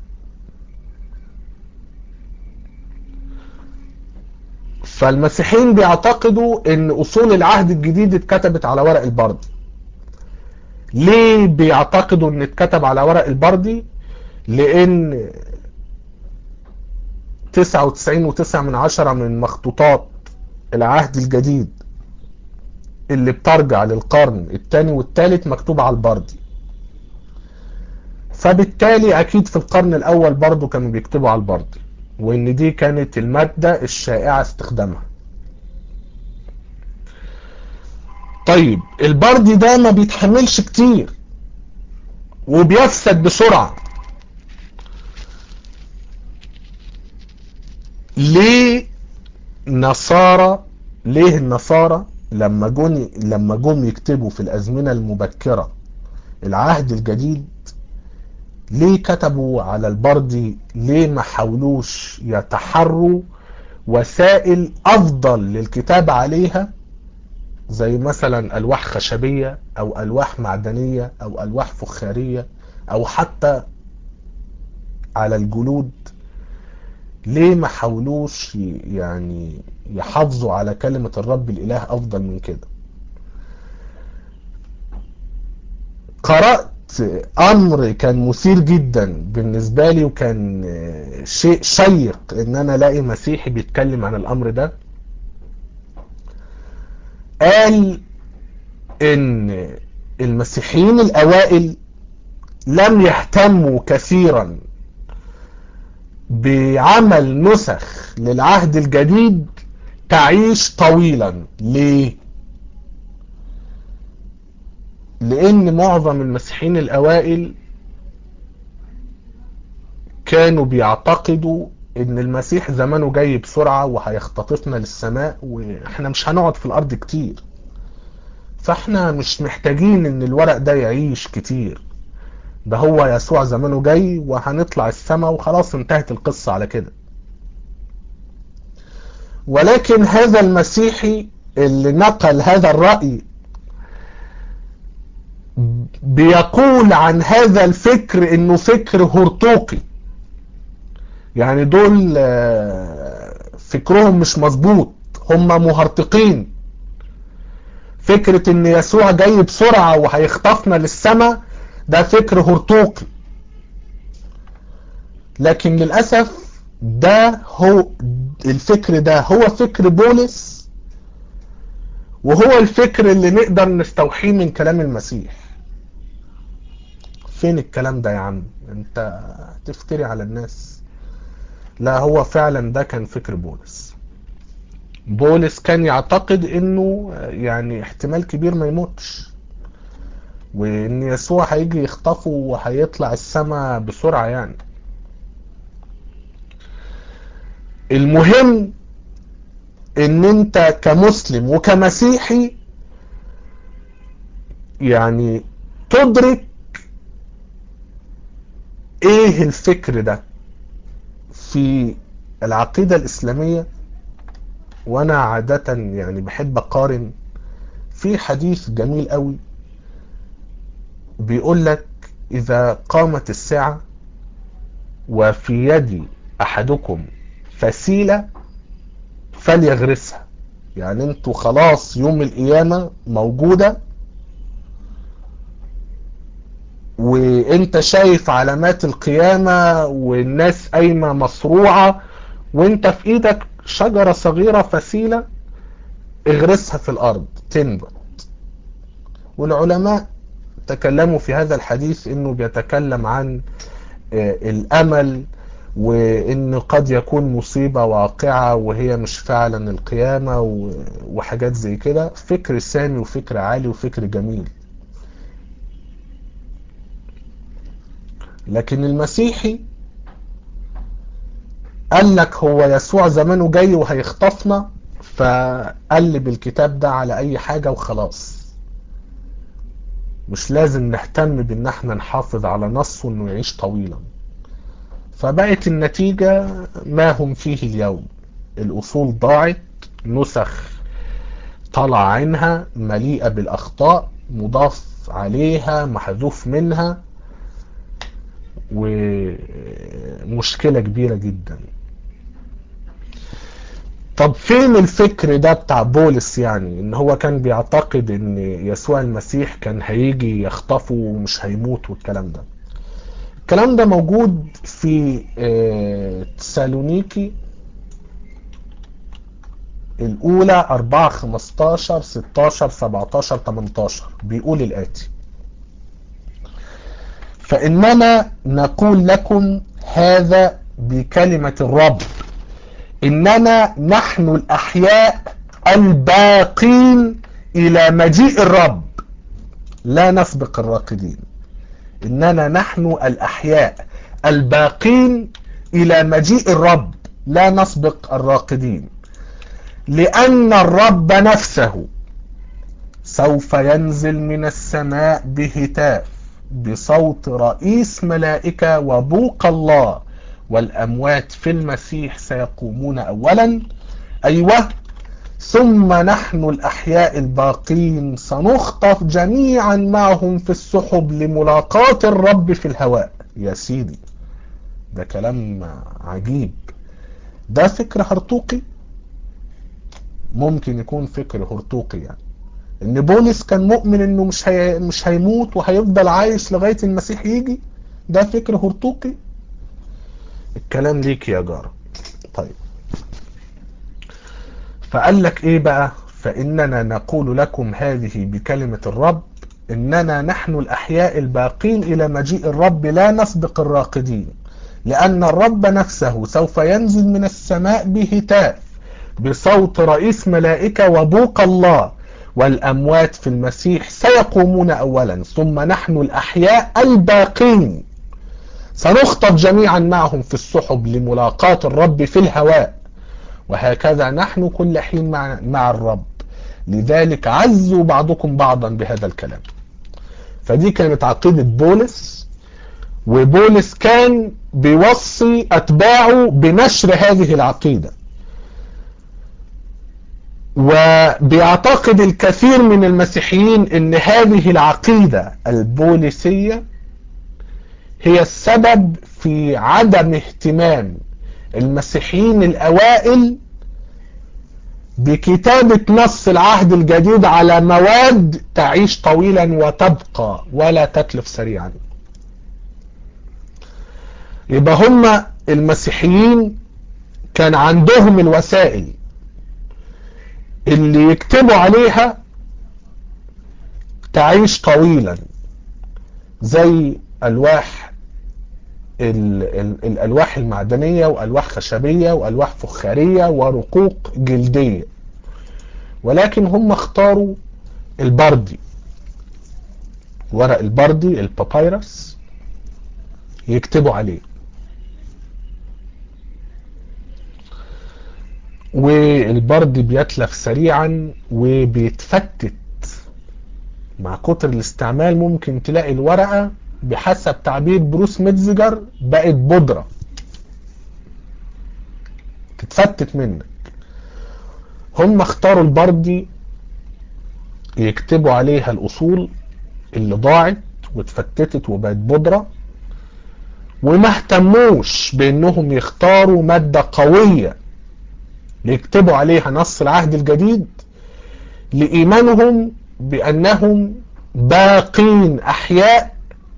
A: فالمسيحيين بيعتقدوا ان اصول العهد الجديد اتكتبت على ورق البردي ليه بيعتقدوا ان اتكتب على ورق البردي لان 99.9 من عشرة من مخطوطات العهد الجديد اللي بترجع للقرن الثاني والثالث مكتوبة على البردي فبالتالي اكيد في القرن الاول برضو كانوا بيكتبوا على البردي وان دي كانت المادة الشائعة استخدامها طيب البردي ده ما بيتحملش كتير وبيفسد بسرعة ليه نصارى ليه النصارى لما جم لما جم يكتبوا في الازمنه المبكره العهد الجديد ليه كتبوا على البردي ليه ما حاولوش يتحروا وسائل افضل للكتاب عليها زي مثلا الواح خشبيه او الواح معدنيه او الواح فخاريه او حتى على الجلود ليه ما حاولوش يعني يحافظوا على كلمة الرب الإله أفضل من كده قرأت أمر كان مثير جدا بالنسبة لي وكان شيء شيق إن أنا ألاقي مسيحي بيتكلم عن الأمر ده قال إن المسيحيين الأوائل لم يهتموا كثيرا بعمل نسخ للعهد الجديد تعيش طويلا ليه لان معظم المسيحيين الاوائل كانوا بيعتقدوا ان المسيح زمانه جاي بسرعة وهيختطفنا للسماء واحنا مش هنقعد في الارض كتير فاحنا مش محتاجين ان الورق ده يعيش كتير ده هو يسوع زمانه جاي وهنطلع السماء وخلاص انتهت القصة على كده ولكن هذا المسيحي اللي نقل هذا الرأي بيقول عن هذا الفكر انه فكر هرطوقي يعني دول فكرهم مش مظبوط هم مهرطقين فكرة ان يسوع جاي بسرعة وهيخطفنا للسماء ده فكر هرطوقي لكن للأسف ده هو الفكر ده هو فكر بولس وهو الفكر اللي نقدر نستوحيه من كلام المسيح فين الكلام ده يا عم انت تفتري على الناس لا هو فعلا ده كان فكر بولس بولس كان يعتقد انه يعني احتمال كبير ما يموتش وان يسوع هيجي يخطفه وهيطلع السماء بسرعة يعني المهم ان انت كمسلم وكمسيحي يعني تدرك ايه الفكر ده في العقيدة الاسلامية وانا عادة يعني بحب اقارن في حديث جميل قوي بيقول لك اذا قامت الساعة وفي يد احدكم فسيلة فليغرسها يعني انتوا خلاص يوم القيامة موجودة وانت شايف علامات القيامة والناس قايمة مصروعة وانت في ايدك شجرة صغيرة فسيلة اغرسها في الارض تنبت والعلماء تكلموا في هذا الحديث انه بيتكلم عن الامل وان قد يكون مصيبة واقعة وهي مش فعلا القيامة وحاجات زي كده فكر سامي وفكر عالي وفكر جميل لكن المسيحي قال لك هو يسوع زمانه جاي وهيخطفنا فقلب الكتاب ده على اي حاجة وخلاص مش لازم نهتم بان احنا نحافظ على نصه انه يعيش طويلا فبقت النتيجة ما هم فيه اليوم الأصول ضاعت نسخ طلع عينها مليئة بالأخطاء مضاف عليها محذوف منها ومشكلة كبيرة جدا طب فين الفكر ده بتاع بولس يعني ان هو كان بيعتقد ان يسوع المسيح كان هيجي يخطفه ومش هيموت والكلام ده الكلام ده موجود في تسالونيكي الأولى 4 15 16 17 18 بيقول الآتي فإننا نقول لكم هذا بكلمة الرب إننا نحن الأحياء الباقين إلى مجيء الرب لا نسبق الراقدين إننا نحن الأحياء الباقين إلى مجيء الرب لا نسبق الراقدين لأن الرب نفسه سوف ينزل من السماء بهتاف بصوت رئيس ملائكة وبوق الله والأموات في المسيح سيقومون أولا أيوة ثم نحن الأحياء الباقين سنخطف جميعا معهم في السحب لملاقاة الرب في الهواء يا سيدي ده كلام عجيب ده فكر هرطوقي ممكن يكون فكر هرطوقي يعني ان بولس كان مؤمن انه مش هي... مش هيموت وهيفضل عايش لغايه المسيح يجي ده فكر هرطوقي الكلام ليك يا جارة طيب فقال لك ايه بقى فاننا نقول لكم هذه بكلمة الرب اننا نحن الاحياء الباقين الى مجيء الرب لا نسبق الراقدين لان الرب نفسه سوف ينزل من السماء بهتاف بصوت رئيس ملائكة وبوق الله والاموات في المسيح سيقومون اولا ثم نحن الاحياء الباقين سنخطف جميعا معهم في السحب لملاقاة الرب في الهواء وهكذا نحن كل حين مع, مع الرب لذلك عزوا بعضكم بعضا بهذا الكلام فدي كانت عقيدة بولس وبولس كان بيوصي أتباعه بنشر هذه العقيدة وبيعتقد الكثير من المسيحيين ان هذه العقيدة البوليسية هي السبب في عدم اهتمام المسيحيين الأوائل بكتابة نص العهد الجديد على مواد تعيش طويلا وتبقى ولا تتلف سريعا يبقى هم المسيحيين كان عندهم الوسائل اللي يكتبوا عليها تعيش طويلا زي ألواح ال ال الألواح المعدنية وألواح خشبية وألواح فخارية ورقوق جلدية ولكن هم اختاروا البردي ورق البردي البابايرس يكتبوا عليه والبرد بيتلف سريعا وبيتفتت مع كتر الاستعمال ممكن تلاقي الورقة بحسب تعبير بروس ميتزجر بقت بودرة تتفتت منك هم اختاروا البردي يكتبوا عليها الأصول اللي ضاعت واتفتتت وبقت بودرة وما اهتموش بانهم يختاروا مادة قوية يكتبوا عليها نص العهد الجديد لإيمانهم بأنهم باقين أحياء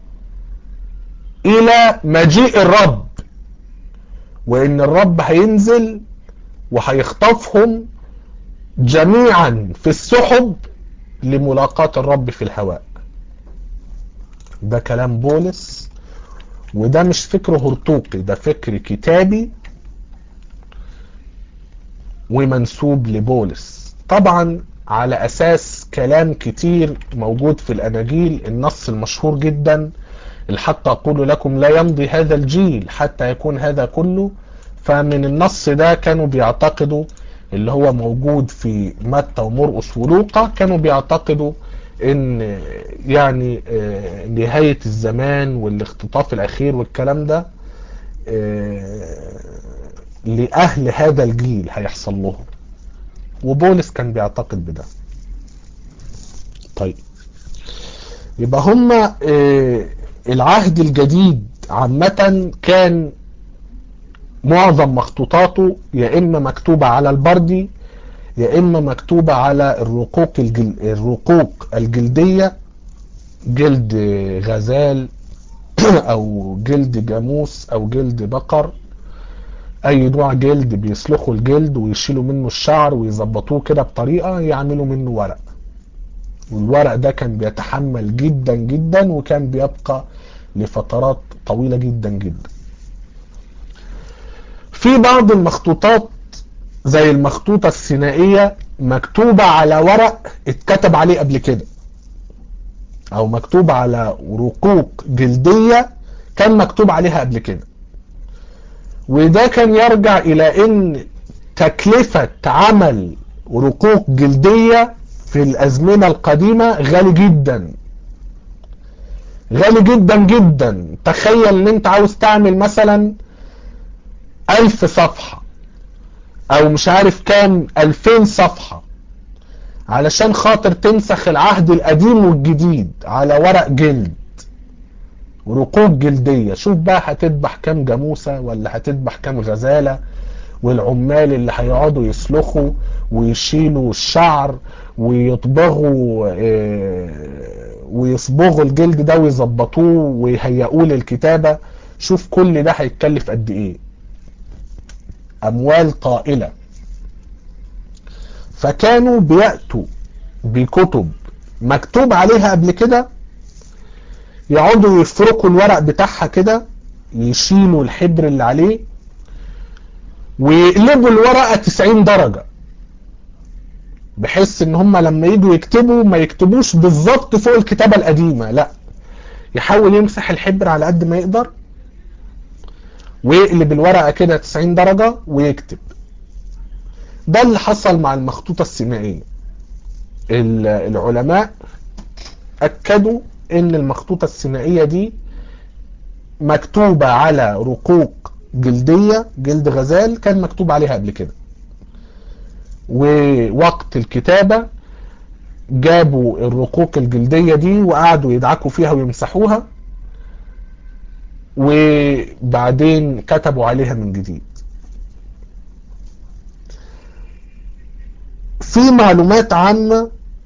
A: إلى مجيء الرب وإن الرب هينزل وهيخطفهم جميعا في السحب لملاقاة الرب في الهواء ده كلام بولس وده مش فكر هرطوقي ده فكر كتابي ومنسوب لبولس طبعا على اساس كلام كتير موجود في الاناجيل النص المشهور جدا الحق اقول لكم لا يمضي هذا الجيل حتى يكون هذا كله فمن النص ده كانوا بيعتقدوا اللي هو موجود في متى ومرقس ولوقا كانوا بيعتقدوا ان يعني نهاية الزمان والاختطاف الاخير والكلام ده لأهل هذا الجيل هيحصل لهم وبولس كان بيعتقد بده طيب يبقى هما العهد الجديد عامة كان معظم مخطوطاته يا إما مكتوبة على البردي يا إما مكتوبة على الرقوق, الجل... الرقوق الجلدية جلد غزال أو جلد جاموس أو جلد بقر اي نوع جلد بيسلخوا الجلد ويشيلوا منه الشعر ويظبطوه كده بطريقة يعملوا منه ورق والورق ده كان بيتحمل جدا جدا وكان بيبقى لفترات طويلة جدا جدا في بعض المخطوطات زي المخطوطة السينائية مكتوبة على ورق اتكتب عليه قبل كده او مكتوبة على رقوق جلدية كان مكتوب عليها قبل كده وده كان يرجع الى ان تكلفة عمل رقوق جلدية في الازمنة القديمة غالي جدا غالي جدا جدا تخيل ان انت عاوز تعمل مثلا الف صفحة او مش عارف كام الفين صفحة علشان خاطر تنسخ العهد القديم والجديد على ورق جلد ورقوق جلدية شوف بقى هتذبح كام جاموسة ولا هتذبح كام غزالة والعمال اللي هيقعدوا يسلخوا ويشيلوا الشعر ويطبغوا ويصبغوا الجلد ده ويظبطوه ويهيئوه للكتابة شوف كل ده هيتكلف قد ايه اموال طائلة فكانوا بيأتوا بكتب مكتوب عليها قبل كده يقعدوا يفركوا الورق بتاعها كده يشيلوا الحبر اللي عليه ويقلبوا الورقة 90 درجة بحيث ان هم لما يجوا يكتبوا ما يكتبوش بالظبط فوق الكتابة القديمة لا يحاول يمسح الحبر على قد ما يقدر ويقلب الورقة كده 90 درجة ويكتب ده اللي حصل مع المخطوطة السينائية العلماء أكدوا ان المخطوطة السينائية دي مكتوبة على رقوق جلدية جلد غزال كان مكتوب عليها قبل كده ووقت الكتابة جابوا الرقوق الجلدية دي وقعدوا يدعكوا فيها ويمسحوها وبعدين كتبوا عليها من جديد في معلومات عامة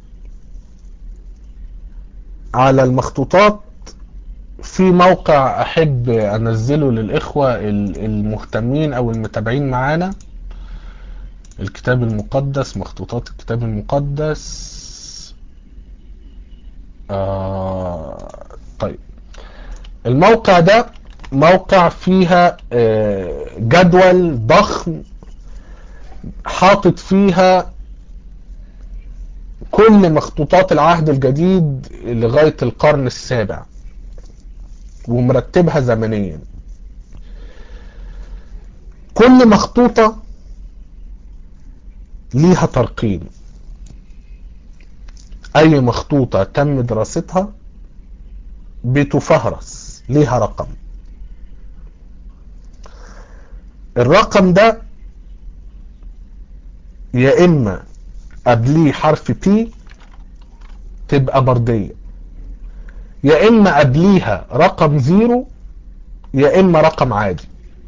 A: على المخطوطات في موقع احب انزله للاخوة المهتمين او المتابعين معانا الكتاب المقدس مخطوطات الكتاب المقدس آه طيب الموقع ده موقع فيها آه جدول ضخم حاطط فيها كل مخطوطات العهد الجديد لغاية القرن السابع ومرتبها زمنيا كل مخطوطة ليها ترقيم اي مخطوطة تم دراستها بتفهرس ليها رقم الرقم ده يا اما قبليه حرف بي تبقى بردية يا اما قبليها رقم زيرو يا اما رقم عادي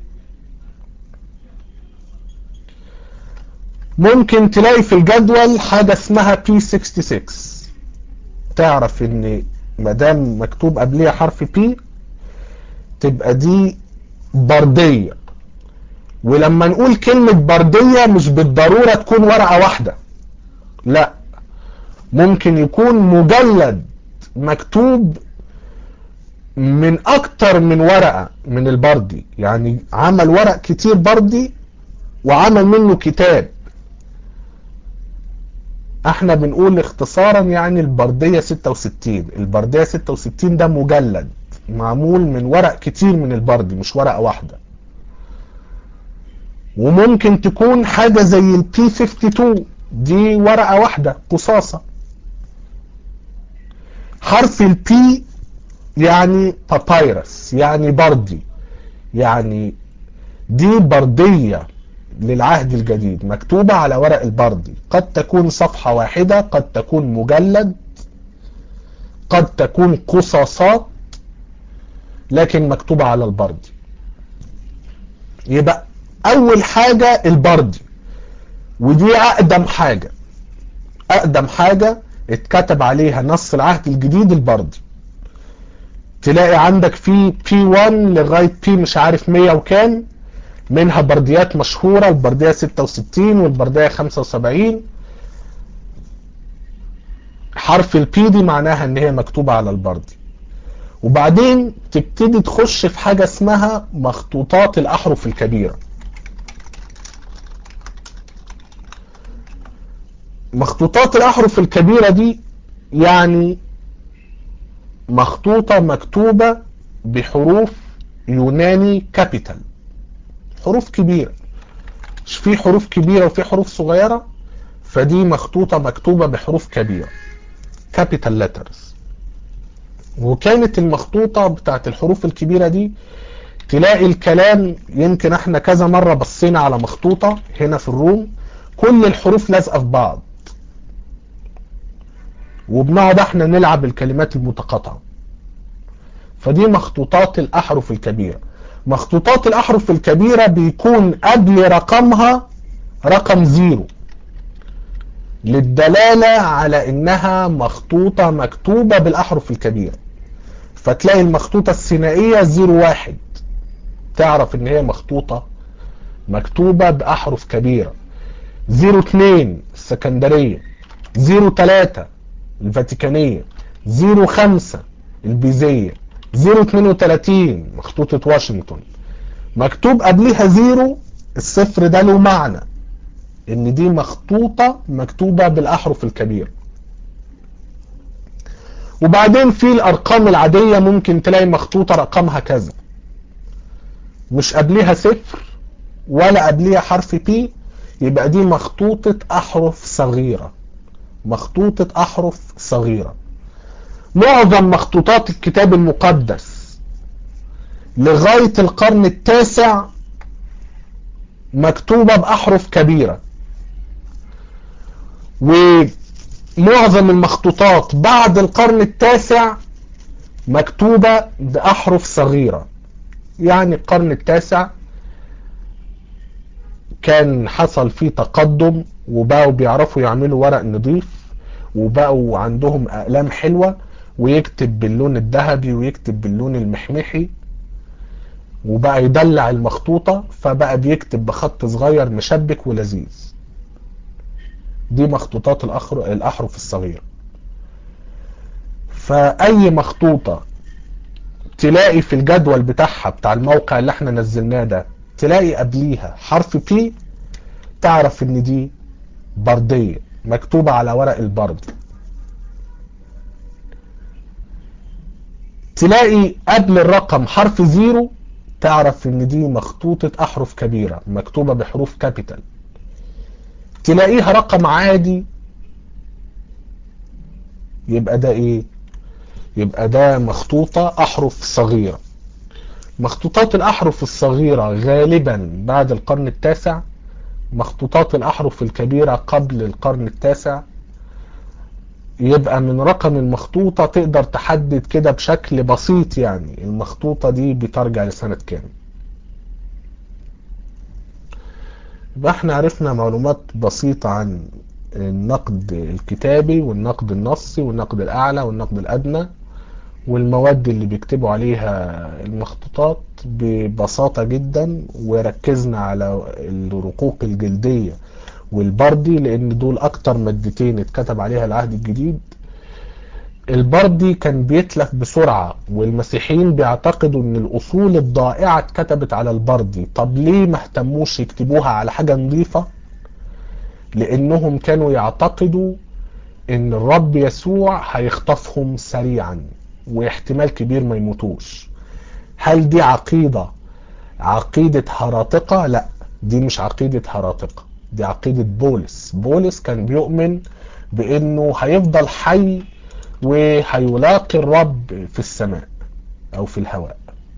A: ممكن تلاقي في الجدول حاجة اسمها بي 66 تعرف ان مدام مكتوب قبليها حرف بي تبقى دي بردية ولما نقول كلمة بردية مش بالضرورة تكون ورقة واحدة لا ممكن يكون مجلد مكتوب من اكتر من ورقة من البردي يعني عمل ورق كتير بردي وعمل منه كتاب احنا بنقول اختصارا يعني البردية 66 البردية 66 ده مجلد معمول من ورق كتير من البردي مش ورقة واحدة وممكن تكون حاجة زي البي 52 دي ورقة واحدة قصاصة حرف البي يعني بابايرس يعني بردي يعني دي بردية للعهد الجديد مكتوبة على ورق البردي قد تكون صفحة واحدة قد تكون مجلد قد تكون قصاصات لكن مكتوبة على البردي يبقى اول حاجة البردي ودي اقدم حاجة اقدم حاجة اتكتب عليها نص العهد الجديد البردي تلاقي عندك في بي 1 لغاية بي مش عارف 100 وكام منها برديات مشهورة البردية 66 والبردية 75 حرف البي دي معناها ان هي مكتوبة على البردي وبعدين تبتدي تخش في حاجة اسمها مخطوطات الأحرف الكبيرة مخطوطات الأحرف الكبيرة دي يعني مخطوطة مكتوبة بحروف يوناني كابيتال حروف كبيرة مش في حروف كبيرة وفي حروف صغيرة فدي مخطوطة مكتوبة بحروف كبيرة كابيتال letters وكانت المخطوطة بتاعت الحروف الكبيرة دي تلاقي الكلام يمكن احنا كذا مرة بصينا على مخطوطة هنا في الروم كل الحروف لازقة في بعض وبنقعد احنا نلعب الكلمات المتقاطعة فدي مخطوطات الأحرف الكبيرة مخطوطات الأحرف الكبيرة بيكون قبل رقمها رقم زيرو للدلالة على انها مخطوطة مكتوبة بالأحرف الكبيرة فتلاقي المخطوطة الثنائية زيرو واحد تعرف ان هي مخطوطة مكتوبة بأحرف كبيرة زيرو اتنين السكندرية زيرو تلاتة الفاتيكانية زيرو خمسة البيزية زيرو اتنين وتلاتين مخطوطة واشنطن مكتوب قبلها زيرو الصفر ده له معنى ان دي مخطوطة مكتوبة بالاحرف الكبيرة وبعدين في الارقام العادية ممكن تلاقي مخطوطة رقمها كذا مش قبلها صفر ولا قبلها حرف بي يبقى دي مخطوطة احرف صغيرة مخطوطة احرف صغيرة معظم مخطوطات الكتاب المقدس لغاية القرن التاسع مكتوبة بأحرف كبيرة ومعظم المخطوطات بعد القرن التاسع مكتوبة بأحرف صغيرة يعني القرن التاسع كان حصل فيه تقدم وبقوا بيعرفوا يعملوا ورق نظيف وبقوا عندهم أقلام حلوة ويكتب باللون الذهبي ويكتب باللون المحمحي وبقى يدلع المخطوطة فبقى بيكتب بخط صغير مشبك ولذيذ دي مخطوطات الأحرف الصغيرة فأي مخطوطة تلاقي في الجدول بتاعها بتاع الموقع اللي احنا نزلناه ده تلاقي قبليها حرف بي تعرف ان دي بردية مكتوبة على ورق البرد تلاقي قبل الرقم حرف زيرو تعرف ان دي مخطوطة احرف كبيرة مكتوبة بحروف كابيتال تلاقيها رقم عادي يبقى ده ايه يبقى ده مخطوطة احرف صغيرة مخطوطات الاحرف الصغيرة غالبا بعد القرن التاسع مخطوطات الاحرف الكبيرة قبل القرن التاسع يبقى من رقم المخطوطة تقدر تحدد كده بشكل بسيط يعني المخطوطة دي بترجع لسنة كام يبقى احنا عرفنا معلومات بسيطة عن النقد الكتابي والنقد النصي والنقد الأعلى والنقد الأدنى والمواد اللي بيكتبوا عليها المخطوطات ببساطة جدا وركزنا على الرقوق الجلدية والبردي لان دول اكتر مادتين اتكتب عليها العهد الجديد البردي كان بيتلف بسرعة والمسيحيين بيعتقدوا ان الاصول الضائعة اتكتبت على البردي طب ليه ما اهتموش يكتبوها على حاجة نظيفة لانهم كانوا يعتقدوا ان الرب يسوع هيخطفهم سريعا واحتمال كبير ما يموتوش هل دي عقيدة عقيدة هراطقة لا دي مش عقيدة هراطقة دي عقيدة بولس بولس كان بيؤمن بانه هيفضل حي وهيلاقي الرب في السماء او في الهواء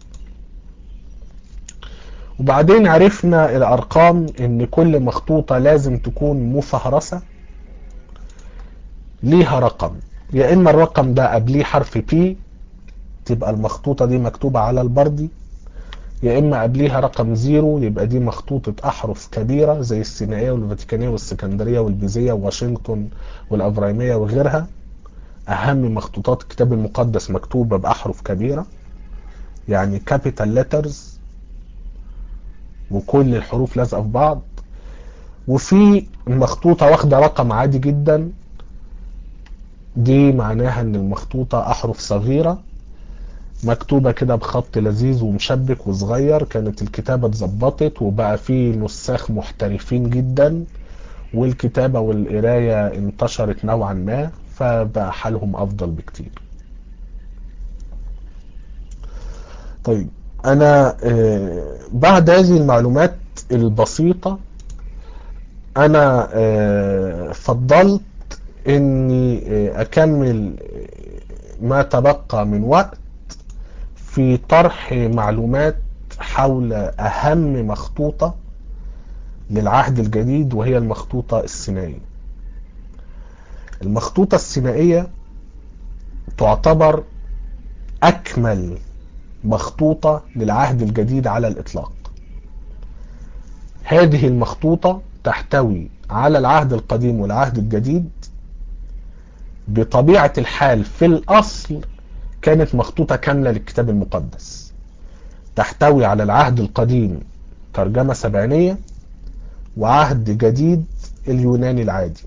A: وبعدين عرفنا الارقام ان كل مخطوطة لازم تكون مفهرسة ليها رقم يا اما الرقم ده قبليه حرف بي تبقى المخطوطة دي مكتوبة على البردي يا اما قبليها رقم زيرو يبقى دي مخطوطة احرف كبيرة زي السينائية والفاتيكانية والسكندرية والبيزية وواشنطن والافرايمية وغيرها اهم مخطوطات الكتاب المقدس مكتوبة باحرف كبيرة يعني كابيتال ليترز وكل الحروف لازقة في بعض وفي مخطوطة واخدة رقم عادي جدا دي معناها ان المخطوطة احرف صغيرة مكتوبة كده بخط لذيذ ومشبك وصغير كانت الكتابة اتظبطت وبقى فيه نساخ محترفين جدا والكتابة والقراية انتشرت نوعا ما فبقى حالهم افضل بكتير طيب انا بعد هذه المعلومات البسيطة انا فضلت اني اكمل ما تبقى من وقت في طرح معلومات حول اهم مخطوطة للعهد الجديد وهي المخطوطة السينائية المخطوطة السينائية تعتبر اكمل مخطوطة للعهد الجديد على الاطلاق هذه المخطوطة تحتوي على العهد القديم والعهد الجديد بطبيعة الحال في الاصل كانت مخطوطة كاملة للكتاب المقدس تحتوي على العهد القديم ترجمة سبعينية وعهد جديد اليوناني العادي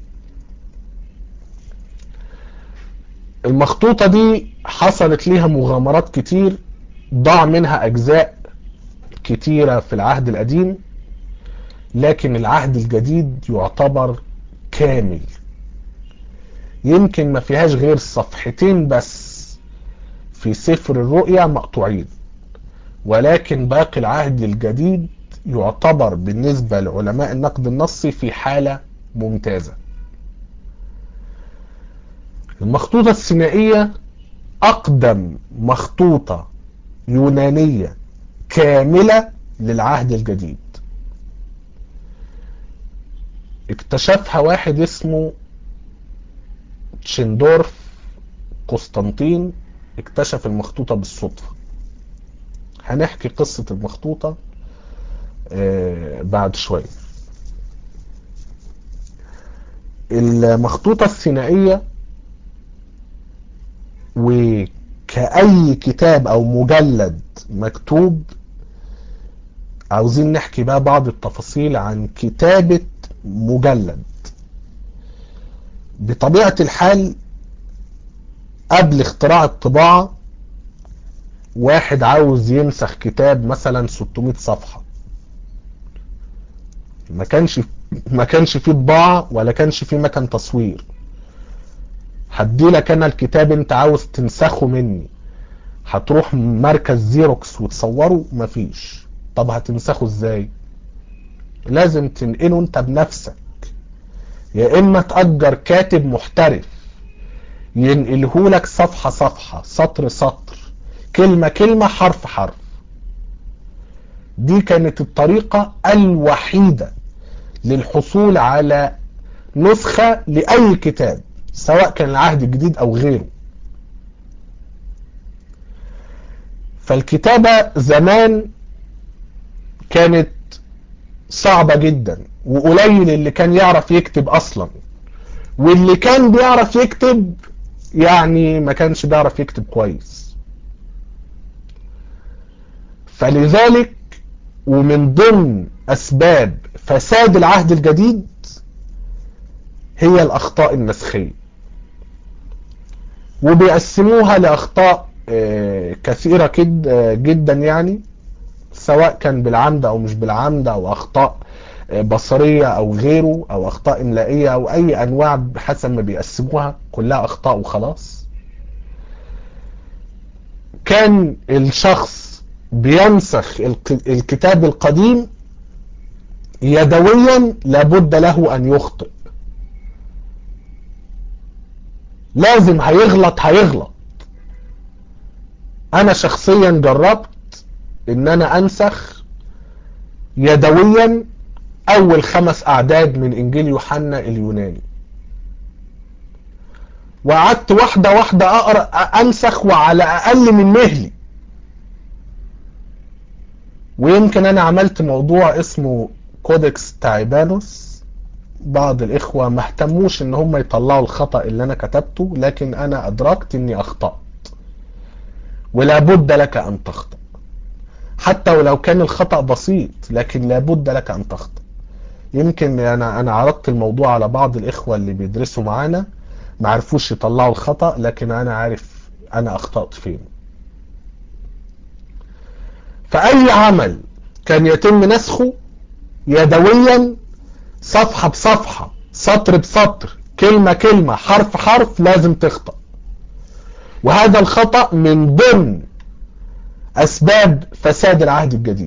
A: المخطوطة دي حصلت ليها مغامرات كتير ضاع منها أجزاء كتيرة في العهد القديم لكن العهد الجديد يعتبر كامل يمكن ما فيهاش غير صفحتين بس في سفر الرؤيا مقطوعين ولكن باقي العهد الجديد يعتبر بالنسبة لعلماء النقد النصي في حالة ممتازة المخطوطة السينائية أقدم مخطوطة يونانية كاملة للعهد الجديد اكتشفها واحد اسمه تشندورف قسطنطين اكتشف المخطوطة بالصدفة هنحكي قصة المخطوطة آه بعد شوية المخطوطة السينائية وكأي كتاب او مجلد مكتوب عاوزين نحكي بقى بعض التفاصيل عن كتابة مجلد بطبيعة الحال قبل اختراع الطباعة واحد عاوز ينسخ كتاب مثلا 600 صفحة ما كانش ما كانش فيه طباعة ولا كانش فيه مكان تصوير هدي لك انا الكتاب انت عاوز تنسخه مني هتروح مركز زيروكس وتصوره مفيش طب هتنسخه ازاي لازم تنقله انت بنفسك يا اما تأجر كاتب محترف ينقله لك صفحة صفحة سطر سطر كلمة كلمة حرف حرف دي كانت الطريقة الوحيدة للحصول على نسخة لأي كتاب سواء كان العهد الجديد أو غيره فالكتابة زمان كانت صعبة جدا وقليل اللي كان يعرف يكتب أصلا واللي كان بيعرف يكتب يعني ما كانش بيعرف يكتب كويس فلذلك ومن ضمن أسباب فساد العهد الجديد هي الأخطاء النسخية وبيقسموها لأخطاء كثيرة جدا يعني سواء كان بالعمد أو مش بالعمد أو أخطاء بصرية أو غيره أو أخطاء إملائية أو أي أنواع بحسب ما بيقسموها كلها أخطاء وخلاص كان الشخص بينسخ الكتاب القديم يدويا لابد له أن يخطئ لازم هيغلط هيغلط انا شخصيا جربت ان انا انسخ يدويا اول خمس اعداد من انجيل يوحنا اليوناني وقعدت واحدة واحدة اقرأ انسخ وعلى اقل من مهلي ويمكن انا عملت موضوع اسمه كودكس تايبانوس بعض الاخوة ما اهتموش ان هم يطلعوا الخطأ اللي انا كتبته لكن انا ادركت اني اخطأت ولا بد لك ان تخطأ حتى ولو كان الخطأ بسيط لكن لابد لك ان تخطأ يمكن انا انا عرضت الموضوع على بعض الاخوة اللي بيدرسوا معانا ما عرفوش يطلعوا الخطأ لكن انا عارف انا اخطأت فين فاي عمل كان يتم نسخه يدويا صفحة بصفحة سطر بسطر كلمة كلمة حرف حرف لازم تخطأ وهذا الخطأ من ضمن أسباب فساد العهد الجديد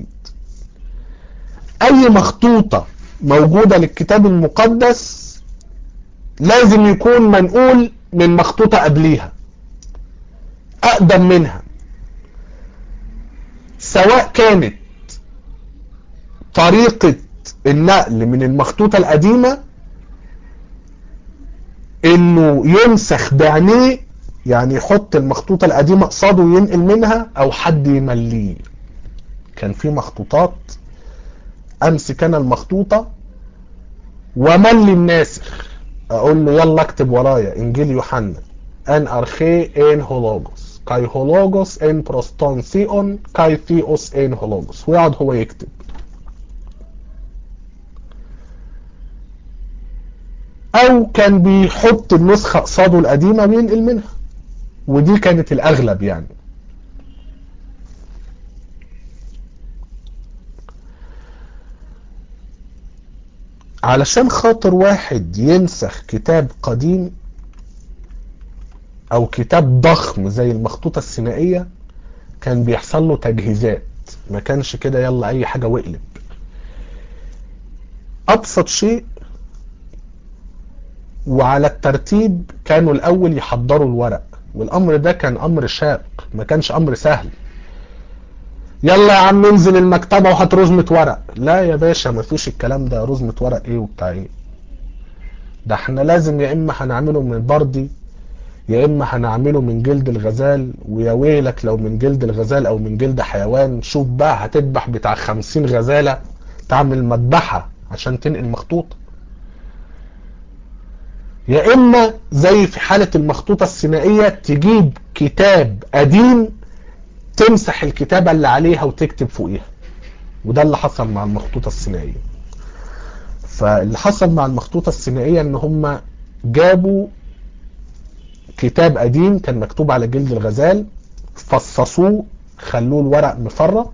A: أي مخطوطة موجودة للكتاب المقدس لازم يكون منقول من مخطوطة قبليها أقدم منها سواء كانت طريقة النقل من المخطوطة القديمة انه ينسخ بعينيه يعني يحط المخطوطة القديمة قصاده وينقل منها او حد يمليه كان في مخطوطات امسك انا المخطوطة وملي الناسخ اقول له يلا اكتب ورايا انجيل يوحنا ان ارخي ان هولوجوس كاي هولوجوس ان بروستون سيون كاي ثيوس ان هولوجوس ويقعد هو يكتب او كان بيحط النسخة قصاده القديمة وينقل منها ودي كانت الاغلب يعني علشان خاطر واحد ينسخ كتاب قديم او كتاب ضخم زي المخطوطة السينائية كان بيحصل له تجهيزات ما كانش كده يلا اي حاجة واقلب ابسط شيء وعلى الترتيب كانوا الاول يحضروا الورق والامر ده كان امر شاق ما كانش امر سهل يلا يا عم انزل المكتبة وهات رزمة ورق لا يا باشا ما فيش الكلام ده رزمة ورق ايه وبتاع ايه ده احنا لازم يا اما هنعمله من البردي يا اما هنعمله من جلد الغزال ويا ويلك لو من جلد الغزال او من جلد حيوان شوف بقى هتذبح بتاع خمسين غزالة تعمل مذبحة عشان تنقل مخطوطة يا اما زي في حالة المخطوطة السينائية تجيب كتاب قديم تمسح الكتابة اللي عليها وتكتب فوقيها وده اللي حصل مع المخطوطة السينائية فاللي حصل مع المخطوطة السينائية ان هم جابوا كتاب قديم كان مكتوب على جلد الغزال فصصوه خلوه الورق مفرط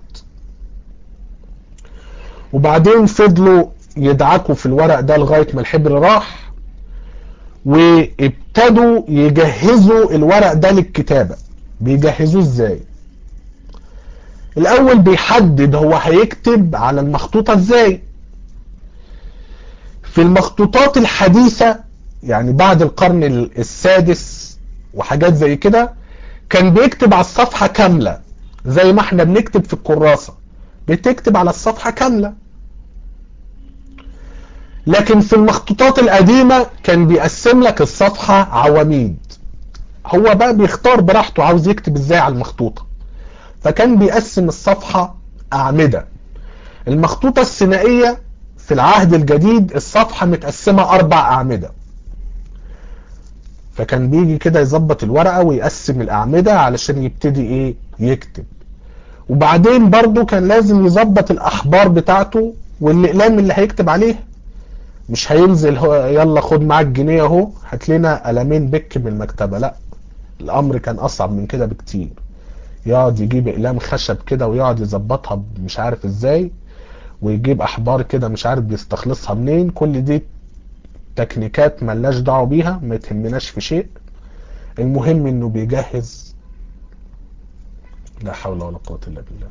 A: وبعدين فضلوا يدعكوا في الورق ده لغاية ما الحبر راح وابتدوا يجهزوا الورق ده للكتابة بيجهزوه ازاي الاول بيحدد هو هيكتب على المخطوطة ازاي في المخطوطات الحديثة يعني بعد القرن السادس وحاجات زي كده كان بيكتب على الصفحة كاملة زي ما احنا بنكتب في الكراسة بتكتب على الصفحة كاملة لكن في المخطوطات القديمة كان بيقسم لك الصفحة عواميد هو بقى بيختار براحته عاوز يكتب ازاي على المخطوطة فكان بيقسم الصفحة أعمدة المخطوطة السينائية في العهد الجديد الصفحة متقسمة أربع أعمدة فكان بيجي كده يظبط الورقة ويقسم الأعمدة علشان يبتدي إيه يكتب وبعدين برضو كان لازم يظبط الأحبار بتاعته والأقلام اللي هيكتب عليها مش هينزل هو يلا خد معاك جنيه اهو هات لنا قلمين بك من المكتبة لا الامر كان اصعب من كده بكتير يقعد يجيب اقلام خشب كده ويقعد يظبطها مش عارف ازاي ويجيب احبار كده مش عارف بيستخلصها منين كل دي تكنيكات ملناش دعوه بيها ما تهمناش في شيء المهم انه بيجهز لا حول ولا قوه الا بالله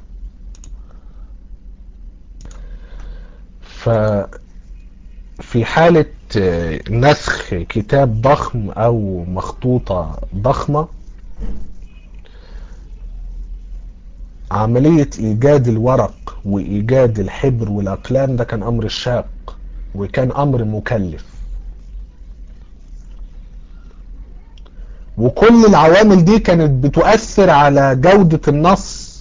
A: ف في حالة نسخ كتاب ضخم او مخطوطة ضخمة عملية ايجاد الورق وايجاد الحبر والاقلام ده كان امر شاق وكان امر مكلف وكل العوامل دي كانت بتؤثر على جودة النص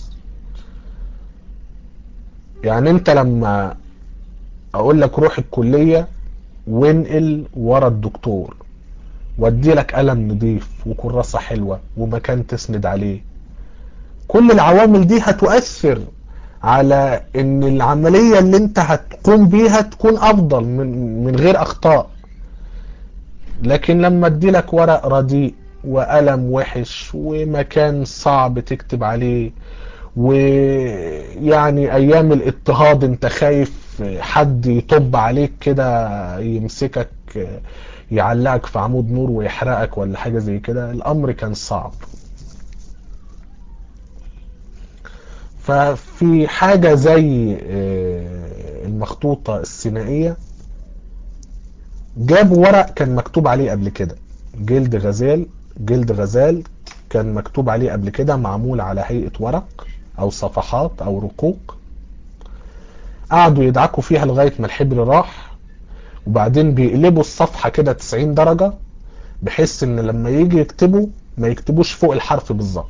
A: يعني انت لما اقول لك روح الكلية وانقل ورا الدكتور وادي لك قلم نضيف وكراسة حلوة ومكان تسند عليه كل العوامل دي هتؤثر على ان العملية اللي انت هتقوم بيها تكون افضل من, من غير اخطاء لكن لما ادي لك ورق رديء وقلم وحش ومكان صعب تكتب عليه ويعني ايام الاضطهاد انت خايف حد يطب عليك كده يمسكك يعلقك في عمود نور ويحرقك ولا حاجة زي كده الامر كان صعب ففي حاجة زي المخطوطة السينائية جابوا ورق كان مكتوب عليه قبل كده جلد غزال جلد غزال كان مكتوب عليه قبل كده معمول على هيئة ورق او صفحات او رقوق قعدوا يدعكوا فيها لغاية ما الحبر راح وبعدين بيقلبوا الصفحة كده 90 درجة بحيث ان لما يجي يكتبوا ما يكتبوش فوق الحرف بالظبط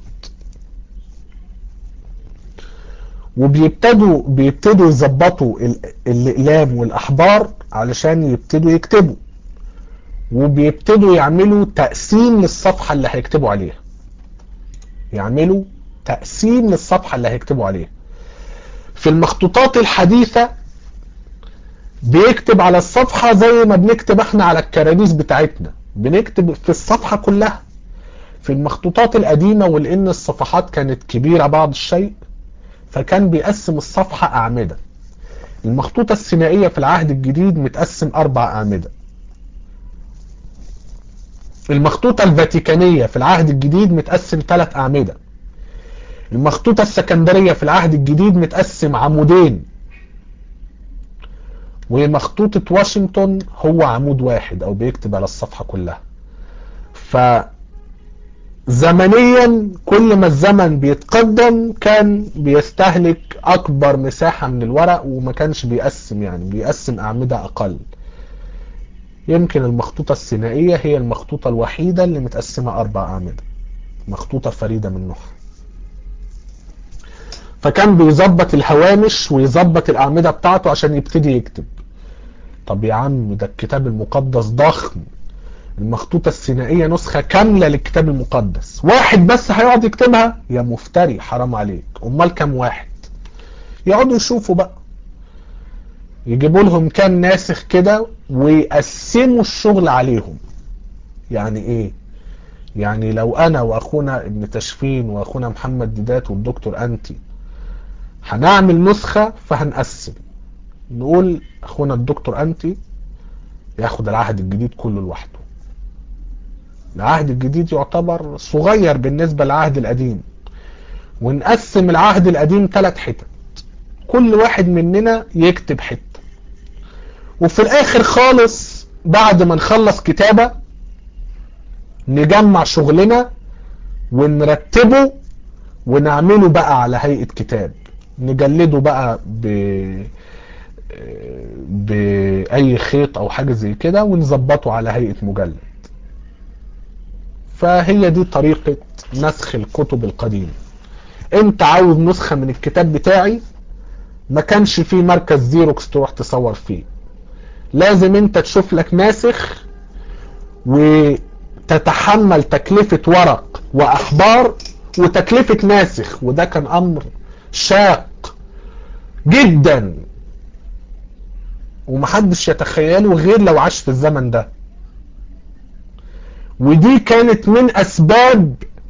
A: وبيبتدوا بيبتدوا يظبطوا الاقلام والاحبار علشان يبتدوا يكتبوا وبيبتدوا يعملوا تقسيم للصفحة اللي هيكتبوا عليها يعملوا تقسيم للصفحة اللي هيكتبوا عليها في المخطوطات الحديثة بيكتب على الصفحة زي ما بنكتب احنا على الكراريس بتاعتنا بنكتب في الصفحة كلها في المخطوطات القديمة ولان الصفحات كانت كبيرة بعض الشيء فكان بيقسم الصفحة أعمدة المخطوطة السينائية في العهد الجديد متقسم أربع أعمدة المخطوطة الفاتيكانية في العهد الجديد متقسم ثلاث أعمدة المخطوطة السكندرية في العهد الجديد متقسم عمودين ومخطوطة واشنطن هو عمود واحد أو بيكتب على الصفحة كلها ف زمنيا كل ما الزمن بيتقدم كان بيستهلك اكبر مساحة من الورق وما كانش بيقسم يعني بيقسم اعمدة اقل يمكن المخطوطة السينائية هي المخطوطة الوحيدة اللي متقسمة اربع اعمدة مخطوطة فريدة من نوعها فكان بيظبط الهوامش ويظبط الاعمدة بتاعته عشان يبتدي يكتب طب يا عم ده الكتاب المقدس ضخم المخطوطة السينائية نسخة كاملة للكتاب المقدس واحد بس هيقعد يكتبها يا مفتري حرام عليك امال كام واحد يقعدوا يشوفوا بقى يجيبوا لهم كام ناسخ كده ويقسموا الشغل عليهم يعني ايه يعني لو انا واخونا ابن تشفين واخونا محمد ديدات والدكتور انتي هنعمل نسخة فهنقسم نقول اخونا الدكتور انتي ياخد العهد الجديد كله لوحده العهد الجديد يعتبر صغير بالنسبة للعهد القديم ونقسم العهد القديم ثلاث حتت كل واحد مننا يكتب حتة وفي الاخر خالص بعد ما نخلص كتابة نجمع شغلنا ونرتبه ونعمله بقى على هيئة كتاب نجلده بقى ب بأي خيط أو حاجة زي كده ونظبطه على هيئة مجلد فهي دي طريقة نسخ الكتب القديمة انت عاوز نسخة من الكتاب بتاعي ما كانش فيه مركز زيروكس تروح تصور فيه لازم انت تشوف لك ناسخ وتتحمل تكلفة ورق واحبار وتكلفة ناسخ وده كان امر شاق جدا ومحدش يتخيله غير لو عاش في الزمن ده ودي كانت من اسباب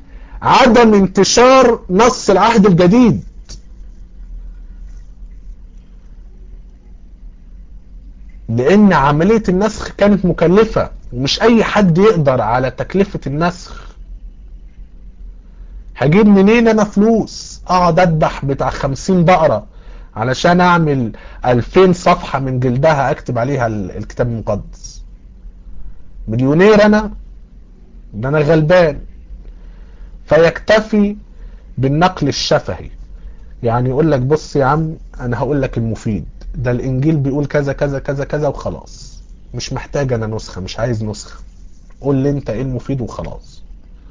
A: عدم انتشار نص العهد الجديد لان عملية النسخ كانت مكلفة ومش اي حد يقدر على تكلفة النسخ هجيب منين انا فلوس اقعد اذبح بتاع خمسين بقرة علشان اعمل الفين صفحة من جلدها اكتب عليها الكتاب المقدس مليونير انا ده انا غلبان فيكتفي بالنقل الشفهي يعني يقول لك بص يا عم انا هقول لك المفيد ده الانجيل بيقول كذا كذا كذا كذا وخلاص مش محتاج انا نسخة مش عايز نسخة قول لي انت ايه المفيد وخلاص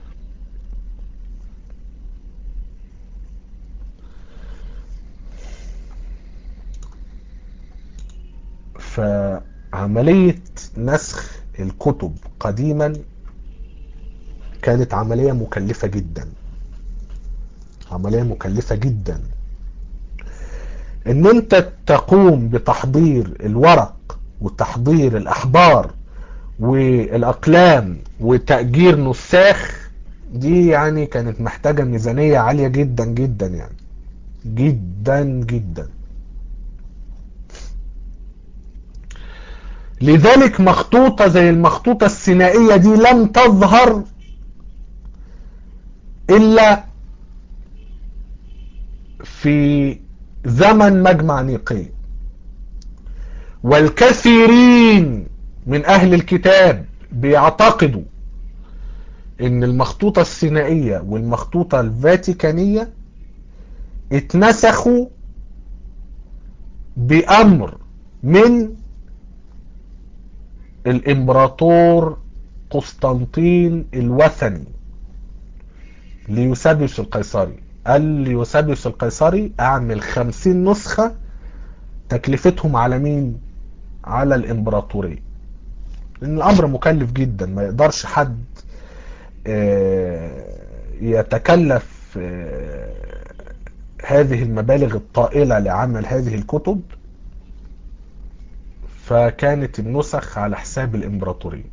A: فعملية نسخ الكتب قديما كانت عملية مكلفة جدا عملية مكلفة جدا ان انت تقوم بتحضير الورق وتحضير الاحبار والاقلام وتأجير نساخ دي يعني كانت محتاجة ميزانية عالية جدا جدا يعني جدا جدا لذلك مخطوطة زي المخطوطة السينائية دي لم تظهر إلا في زمن مجمع نيقية والكثيرين من أهل الكتاب بيعتقدوا ان المخطوطة السينائية والمخطوطة الفاتيكانية اتنسخوا بأمر من الامبراطور قسطنطين الوثني ليوسابيوس القيصري قال ليوسابيوس القيصري اعمل خمسين نسخة تكلفتهم على مين على الامبراطورية لان الامر مكلف جدا ما يقدرش حد يتكلف هذه المبالغ الطائلة لعمل هذه الكتب فكانت النسخ على حساب الامبراطورية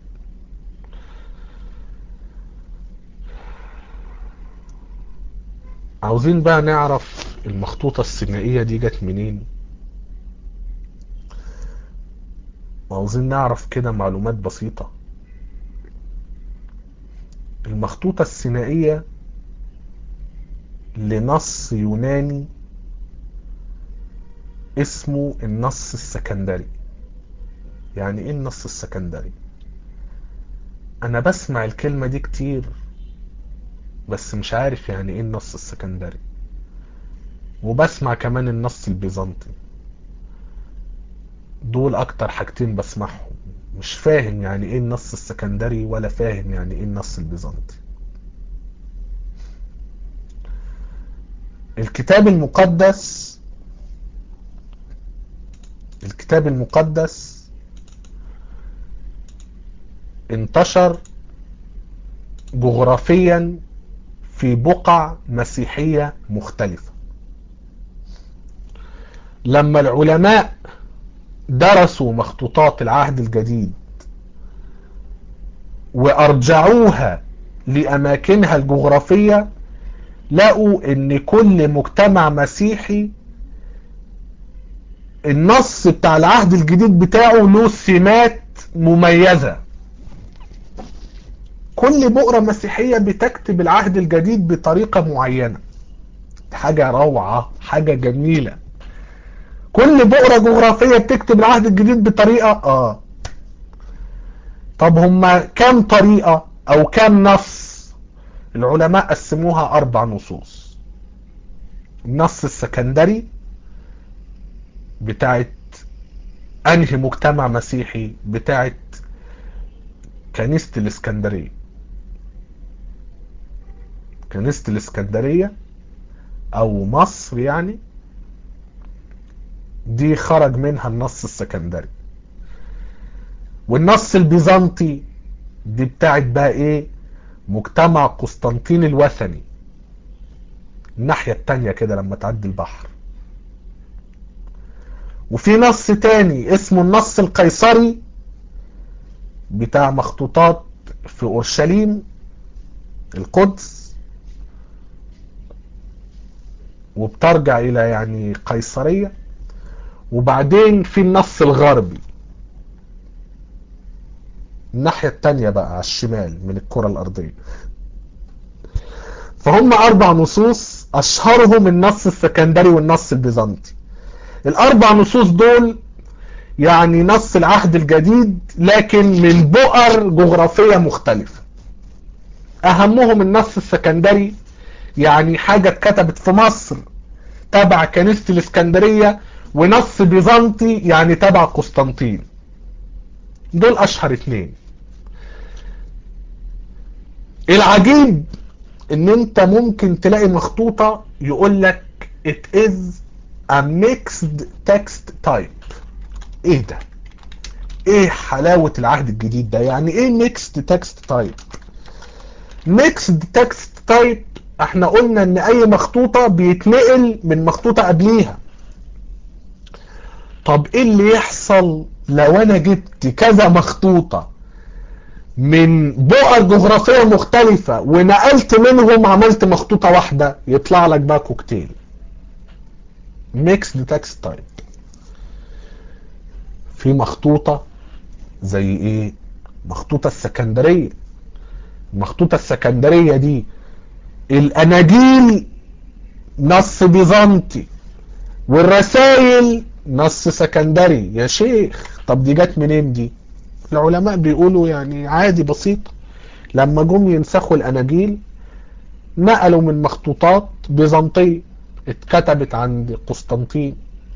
A: عاوزين بقى نعرف المخطوطة السينائية دي جت منين وعاوزين نعرف كده معلومات بسيطة المخطوطة السينائية لنص يوناني اسمه النص السكندري يعني ايه النص السكندري انا بسمع الكلمة دي كتير بس مش عارف يعني ايه النص السكندري وبسمع كمان النص البيزنطي دول اكتر حاجتين بسمعهم مش فاهم يعني ايه النص السكندري ولا فاهم يعني ايه النص البيزنطي الكتاب المقدس الكتاب المقدس انتشر جغرافيا في بقع مسيحية مختلفة لما العلماء درسوا مخطوطات العهد الجديد وارجعوها لاماكنها الجغرافية لقوا ان كل مجتمع مسيحي النص بتاع العهد الجديد بتاعه له سمات مميزة كل بؤرة مسيحية بتكتب العهد الجديد بطريقة معينة حاجة روعة حاجة جميلة كل بؤرة جغرافية بتكتب العهد الجديد بطريقة اه طب هما كام طريقة او كام نص العلماء قسموها اربع نصوص النص السكندري بتاعت انهي مجتمع مسيحي بتاعت كنيسة الاسكندرية كنيسة الاسكندرية او مصر يعني دي خرج منها النص السكندري والنص البيزنطي دي بتاعت بقى ايه مجتمع قسطنطين الوثني الناحية التانية كده لما تعدي البحر وفي نص تاني اسمه النص القيصري بتاع مخطوطات في اورشليم القدس وبترجع الى يعني قيصرية وبعدين في النص الغربي الناحية التانية بقى على الشمال من الكرة الارضية فهم اربع نصوص اشهرهم النص السكندري والنص البيزنطي الاربع نصوص دول يعني نص العهد الجديد لكن من بؤر جغرافية مختلفة اهمهم النص السكندري يعني حاجة اتكتبت في مصر تبع كنيسة الاسكندرية ونص بيزنطي يعني تبع قسطنطين دول اشهر اتنين العجيب ان انت ممكن تلاقي مخطوطة يقول لك it is a mixed text type ايه ده ايه حلاوة العهد الجديد ده يعني ايه mixed text type mixed text type احنا قلنا ان اي مخطوطة بيتنقل من مخطوطة قبليها طب ايه اللي يحصل لو انا جبت كذا مخطوطة من بؤر جغرافية مختلفة ونقلت منهم عملت مخطوطة واحدة يطلع لك بقى كوكتيل ميكس تكست تايب في مخطوطة زي ايه مخطوطة السكندرية المخطوطة السكندرية دي الاناجيل نص بيزنطي والرسائل نص سكندري يا شيخ طب دي جت منين دي العلماء بيقولوا يعني عادي بسيط لما جم ينسخوا الاناجيل نقلوا من مخطوطات بيزنطية اتكتبت عند قسطنطين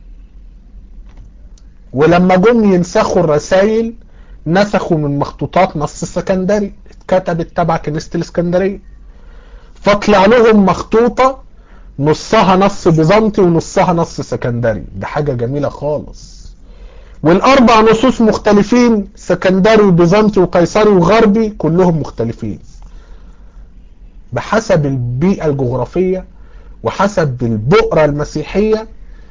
A: ولما جم ينسخوا الرسائل نسخوا من مخطوطات نص سكندري اتكتبت تبع كنيسة الاسكندرية فطلع لهم مخطوطة نصها نص بيزنطي ونصها نص سكندري ده حاجة جميلة خالص والاربع نصوص مختلفين سكندري وبيزنطي وقيصري وغربي كلهم مختلفين بحسب البيئة الجغرافية وحسب البؤرة المسيحية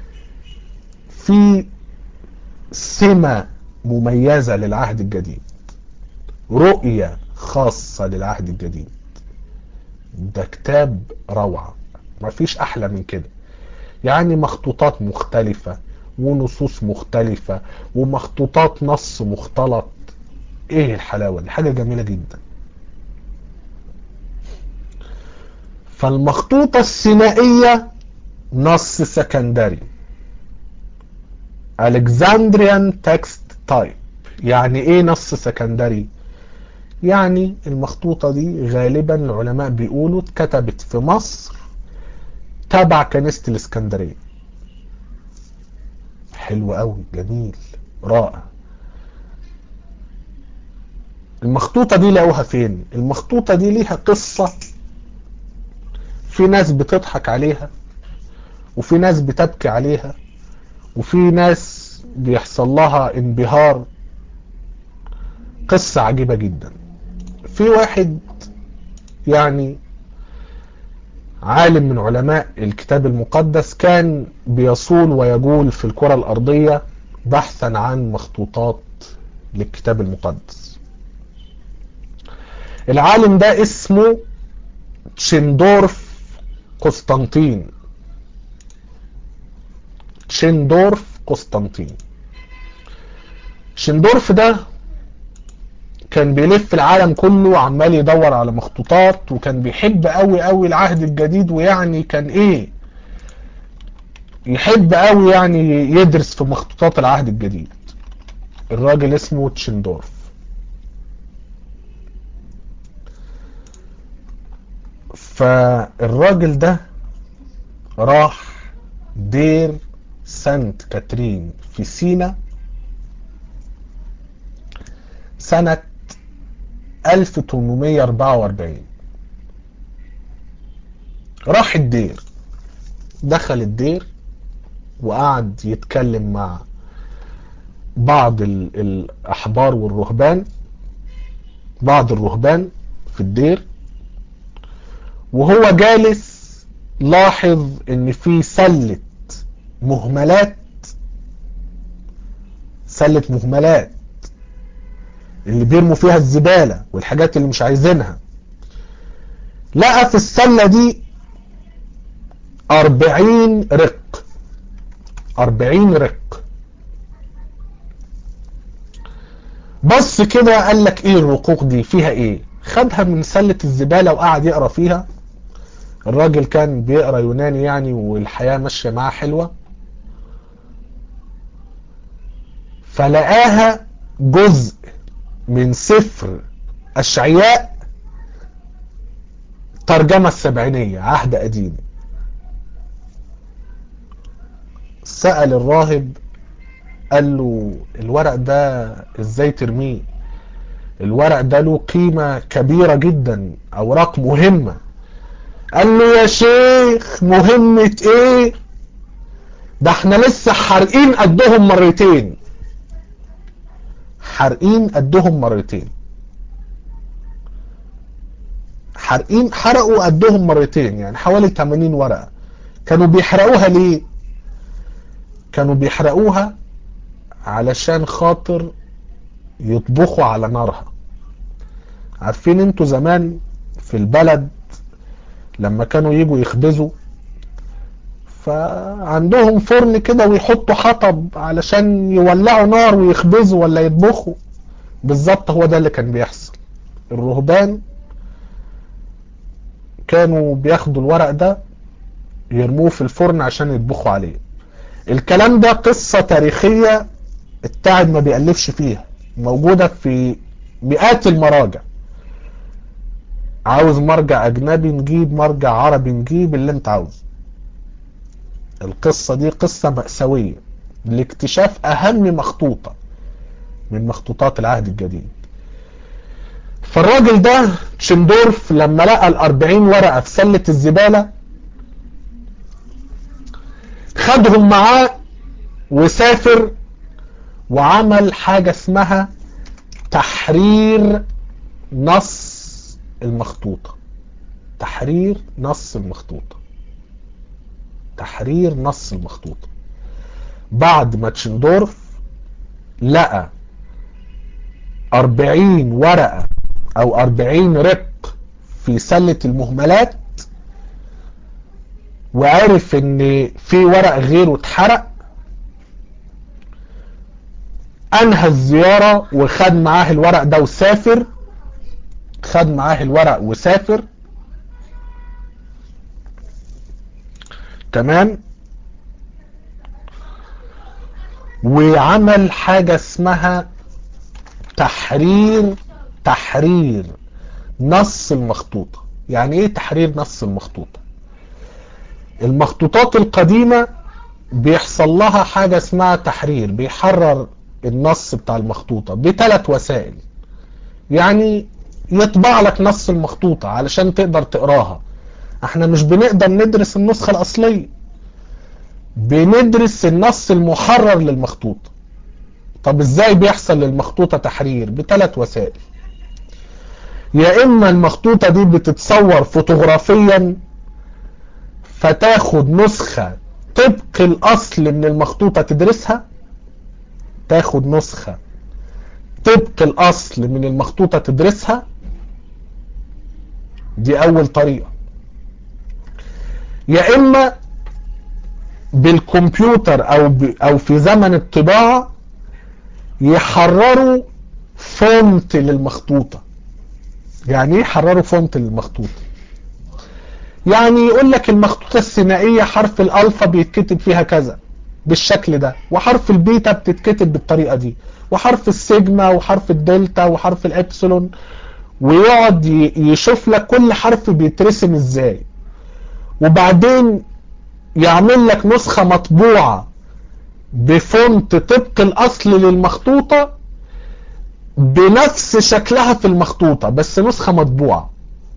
A: في سمة مميزة للعهد الجديد رؤية خاصة للعهد الجديد ده كتاب روعة مفيش احلى من كده يعني مخطوطات مختلفة ونصوص مختلفة ومخطوطات نص مختلط ايه الحلاوة دي حاجة جميلة جدا فالمخطوطة السينائية نص سكندري Alexandrian text type يعني ايه نص سكندري يعني المخطوطة دي غالبا العلماء بيقولوا اتكتبت في مصر تبع كنيسة الاسكندرية حلو قوي جميل رائع المخطوطة دي لقوها فين المخطوطة دي ليها قصة في ناس بتضحك عليها وفي ناس بتبكي عليها وفي ناس بيحصل لها انبهار قصة عجيبة جدا في واحد يعني عالم من علماء الكتاب المقدس كان بيصول ويجول في الكرة الأرضية بحثا عن مخطوطات للكتاب المقدس العالم ده اسمه تشندورف قسطنطين تشندورف قسطنطين شندورف ده كان بيلف العالم كله عمال يدور على مخطوطات وكان بيحب قوي قوي العهد الجديد ويعني كان ايه يحب قوي يعني يدرس في مخطوطات العهد الجديد الراجل اسمه تشندورف فالراجل ده راح دير سانت كاترين في سينا سنة 1844 راح الدير دخل الدير وقعد يتكلم مع بعض الأحبار والرهبان بعض الرهبان في الدير وهو جالس لاحظ ان في سلة مهملات سلة مهملات اللي بيرموا فيها الزبالة والحاجات اللي مش عايزينها لقى في السلة دي أربعين رق أربعين رق بص كده قال لك ايه الرقوق دي فيها ايه خدها من سلة الزبالة وقعد يقرا فيها الراجل كان بيقرا يوناني يعني والحياة ماشية معاه حلوة فلقاها جزء من سفر أشعياء ترجمة السبعينية عهد قديم سأل الراهب قال له الورق ده ازاي ترميه الورق ده له قيمة كبيرة جدا اوراق مهمة قال له يا شيخ مهمة ايه ده احنا لسه حارقين قدهم مرتين حارقين قدهم مرتين حارقين حرقوا قدهم مرتين يعني حوالي 80 ورقة كانوا بيحرقوها ليه كانوا بيحرقوها علشان خاطر يطبخوا على نارها عارفين انتوا زمان في البلد لما كانوا يجوا يخبزوا فعندهم فرن كده ويحطوا حطب علشان يولعوا نار ويخبزوا ولا يطبخوا بالظبط هو ده اللي كان بيحصل الرهبان كانوا بياخدوا الورق ده يرموه في الفرن عشان يطبخوا عليه الكلام ده قصة تاريخية التاعد ما بيألفش فيها موجودة في مئات المراجع عاوز مرجع اجنبي نجيب مرجع عربي نجيب اللي انت عاوزه القصة دي قصة مأساوية لاكتشاف اهم مخطوطة من مخطوطات العهد الجديد فالراجل ده تشندورف لما لقى الاربعين ورقة في سلة الزبالة خدهم معاه وسافر وعمل حاجة اسمها تحرير نص المخطوطة تحرير نص المخطوطة تحرير نص المخطوطة بعد ما تشندورف لقى أربعين ورقة أو أربعين رق في سلة المهملات وعرف ان في ورق غيره اتحرق انهى الزيارة وخد معاه الورق ده وسافر خد معاه الورق وسافر تمام وعمل حاجة اسمها تحرير تحرير نص المخطوطة يعني ايه تحرير نص المخطوطة المخطوطات القديمة بيحصل لها حاجة اسمها تحرير بيحرر النص بتاع المخطوطة بثلاث وسائل يعني يطبع لك نص المخطوطة علشان تقدر تقراها احنا مش بنقدر ندرس النسخة الأصلية بندرس النص المحرر للمخطوطة طب ازاي بيحصل للمخطوطة تحرير بثلاث وسائل يا اما المخطوطة دي بتتصور فوتوغرافيا فتاخد نسخة طبق الاصل من المخطوطة تدرسها تاخد نسخة طبق الاصل من المخطوطة تدرسها دي اول طريقة يا اما بالكمبيوتر او ب... او في زمن الطباعة يحرروا فونت للمخطوطة يعني ايه يحرروا فونت للمخطوطة يعني يقول لك المخطوطة الثنائية حرف الالفا بيتكتب فيها كذا بالشكل ده وحرف البيتا بتتكتب بالطريقة دي وحرف السيجما وحرف الدلتا وحرف الابسلون ويقعد يشوف لك كل حرف بيترسم ازاي وبعدين يعمل لك نسخة مطبوعة بفونت طبق الاصل للمخطوطة بنفس شكلها في المخطوطة بس نسخة مطبوعة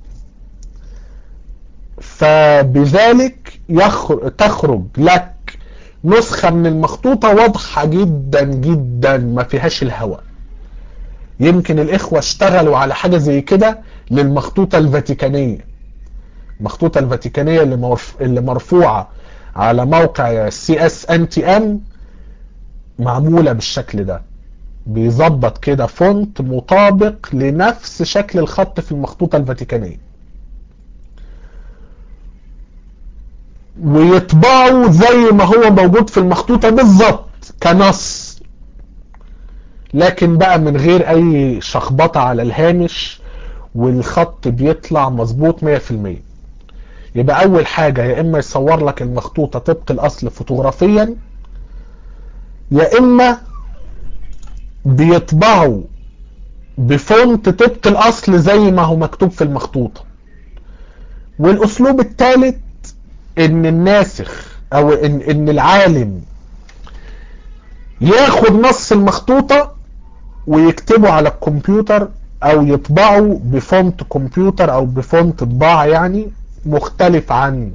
A: فبذلك يخر... تخرج لك نسخة من المخطوطة واضحة جدا جدا ما فيهاش الهواء يمكن الاخوة اشتغلوا على حاجة زي كده للمخطوطة الفاتيكانية المخطوطة الفاتيكانية اللي, مرف... اللي مرفوعة على موقع سي اس ان تي ام معمولة بالشكل ده بيظبط كده فونت مطابق لنفس شكل الخط في المخطوطة الفاتيكانية ويطبعه زي ما هو موجود في المخطوطة بالظبط كنص لكن بقى من غير اي شخبطة على الهامش والخط بيطلع مظبوط 100% يبقى اول حاجة يا اما يصور لك المخطوطة طبق الاصل فوتوغرافيا يا اما بيطبعوا بفونت طبق الاصل زي ما هو مكتوب في المخطوطة والاسلوب الثالث ان الناسخ او ان, إن العالم ياخد نص المخطوطة ويكتبه على الكمبيوتر او يطبعه بفونت كمبيوتر او بفونت طباعة يعني مختلف عن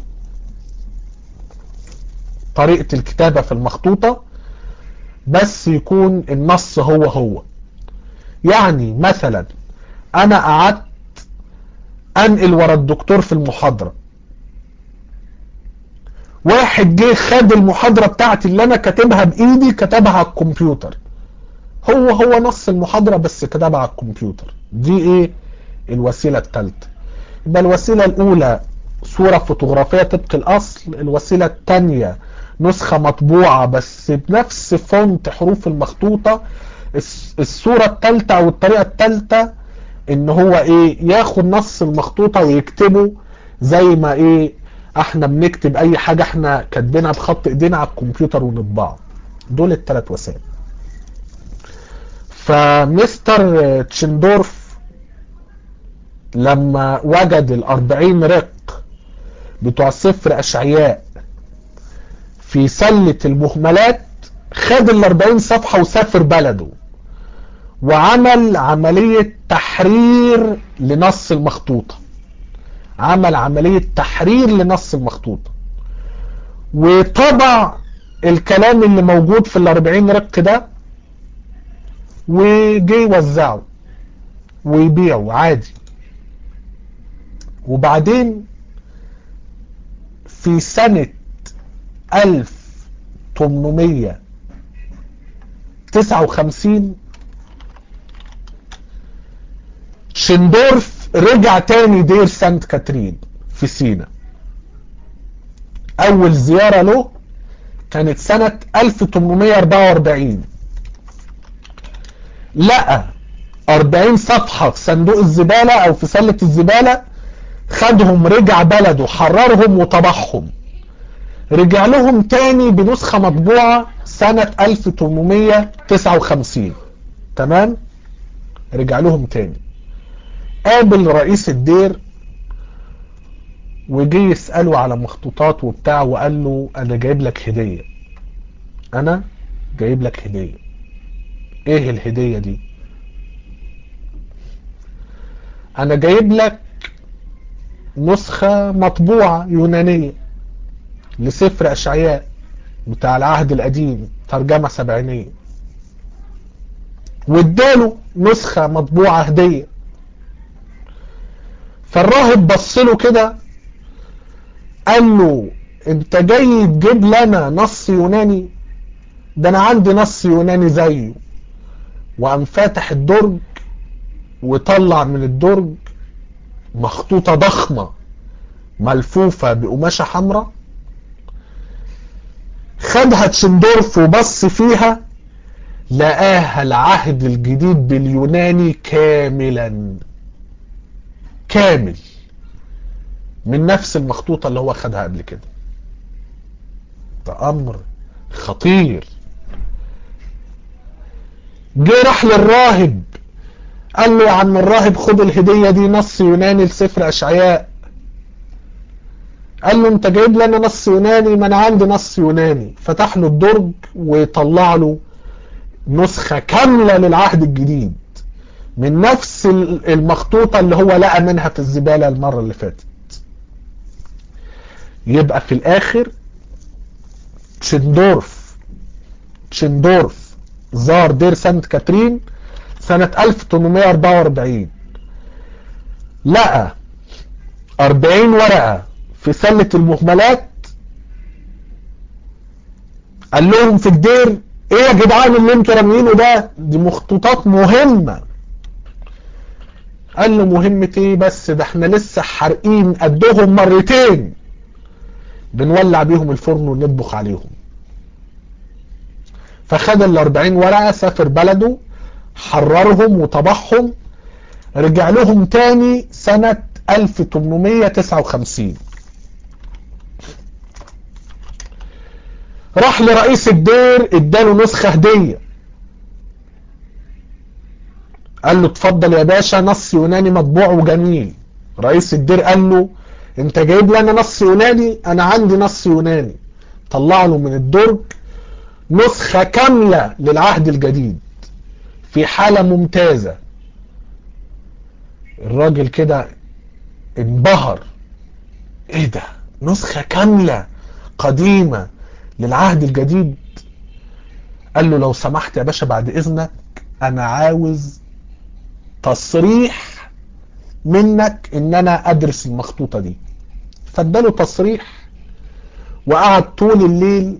A: طريقة الكتابة في المخطوطة بس يكون النص هو هو يعني مثلا انا قعدت انقل ورا الدكتور في المحاضرة واحد جه خد المحاضرة بتاعتي اللي انا كاتبها بايدي كتبها على الكمبيوتر هو هو نص المحاضرة بس كتبها على الكمبيوتر دي ايه الوسيلة الثالثة يبقى الوسيلة الاولى صورة فوتوغرافية طبق الاصل الوسيلة الثانية نسخة مطبوعة بس بنفس فونت حروف المخطوطة الصورة الثالثة او الطريقة الثالثة ان هو ايه ياخد نص المخطوطة ويكتبه زي ما ايه احنا بنكتب اي حاجة احنا كاتبينها بخط ايدينا على الكمبيوتر ونطبعها دول الثلاث وسائل فمستر تشندورف لما وجد الاربعين رق بتوع سفر اشعياء في سلة المهملات خد الاربعين صفحة وسافر بلده وعمل عملية تحرير لنص المخطوطة عمل عملية تحرير لنص المخطوطة وطبع الكلام اللي موجود في الاربعين رق ده وجي يوزعه ويبيعه عادي وبعدين في سنة 1859 شندورف رجع تاني دير سانت كاترين في سينا اول زيارة له كانت سنة 1844 لقى 40 صفحة في صندوق الزبالة او في سلة الزبالة خدهم رجع بلده حررهم وطبعهم رجع لهم تاني بنسخة مطبوعة سنة 1859 تمام رجع لهم تاني قابل رئيس الدير وجي يسأله على مخطوطات وبتاع وقال له انا جايب لك هدية انا جايب لك هدية ايه الهدية دي انا جايب لك نسخة مطبوعة يونانية لسفر اشعياء بتاع العهد القديم ترجمة سبعينية واداله نسخة مطبوعة هدية فالراهب بص له كده قال له انت جاي تجيب لنا نص يوناني ده انا عندي نص يوناني زيه وقام فاتح الدرج وطلع من الدرج مخطوطة ضخمة ملفوفة بقماشة حمراء خدها تشندورف وبص فيها لقاها العهد الجديد باليوناني كاملا كامل من نفس المخطوطة اللي هو خدها قبل كده ده امر خطير جه راح للراهب قال له يا عم الراهب خد الهدية دي نص يوناني لسفر اشعياء قال له انت جايب لنا نص يوناني ما انا عندي نص يوناني فتح له الدرج ويطلع له نسخة كاملة للعهد الجديد من نفس المخطوطة اللي هو لقى منها في الزبالة المرة اللي فاتت يبقى في الاخر تشندورف تشندورف زار دير سانت كاترين سنة 1844 لقى 40 ورقة في سلة المهملات قال لهم في الدير ايه يا جدعان اللي انتوا راميينه ده دي مخطوطات مهمة قال له مهمة ايه بس ده احنا لسه حارقين قدهم مرتين بنولع بيهم الفرن ونطبخ عليهم فخد ال 40 ورقة سافر بلده حررهم وطبعهم رجع لهم تاني سنة 1859 راح لرئيس الدير اداله نسخة هدية قال له اتفضل يا باشا نص يوناني مطبوع وجميل رئيس الدير قال له انت جايب لي انا نص يوناني انا عندي نص يوناني طلع له من الدرج نسخة كاملة للعهد الجديد في حالة ممتازة الراجل كده انبهر ايه ده نسخة كاملة قديمة للعهد الجديد قال له لو سمحت يا باشا بعد اذنك انا عاوز تصريح منك ان انا ادرس المخطوطة دي فاداله تصريح وقعد طول الليل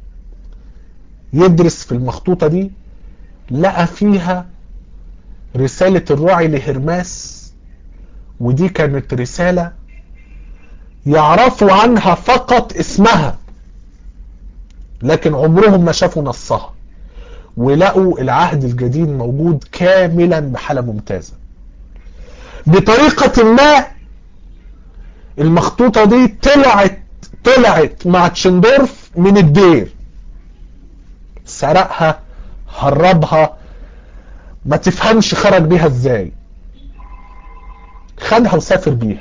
A: يدرس في المخطوطة دي لقى فيها رسالة الراعي لهرماس ودي كانت رسالة يعرفوا عنها فقط اسمها لكن عمرهم ما شافوا نصها ولقوا العهد الجديد موجود كاملا بحالة ممتازة بطريقة ما المخطوطة دي طلعت طلعت مع تشندورف من الدير سرقها هربها ما تفهمش خرج بيها ازاي خدها وسافر بيها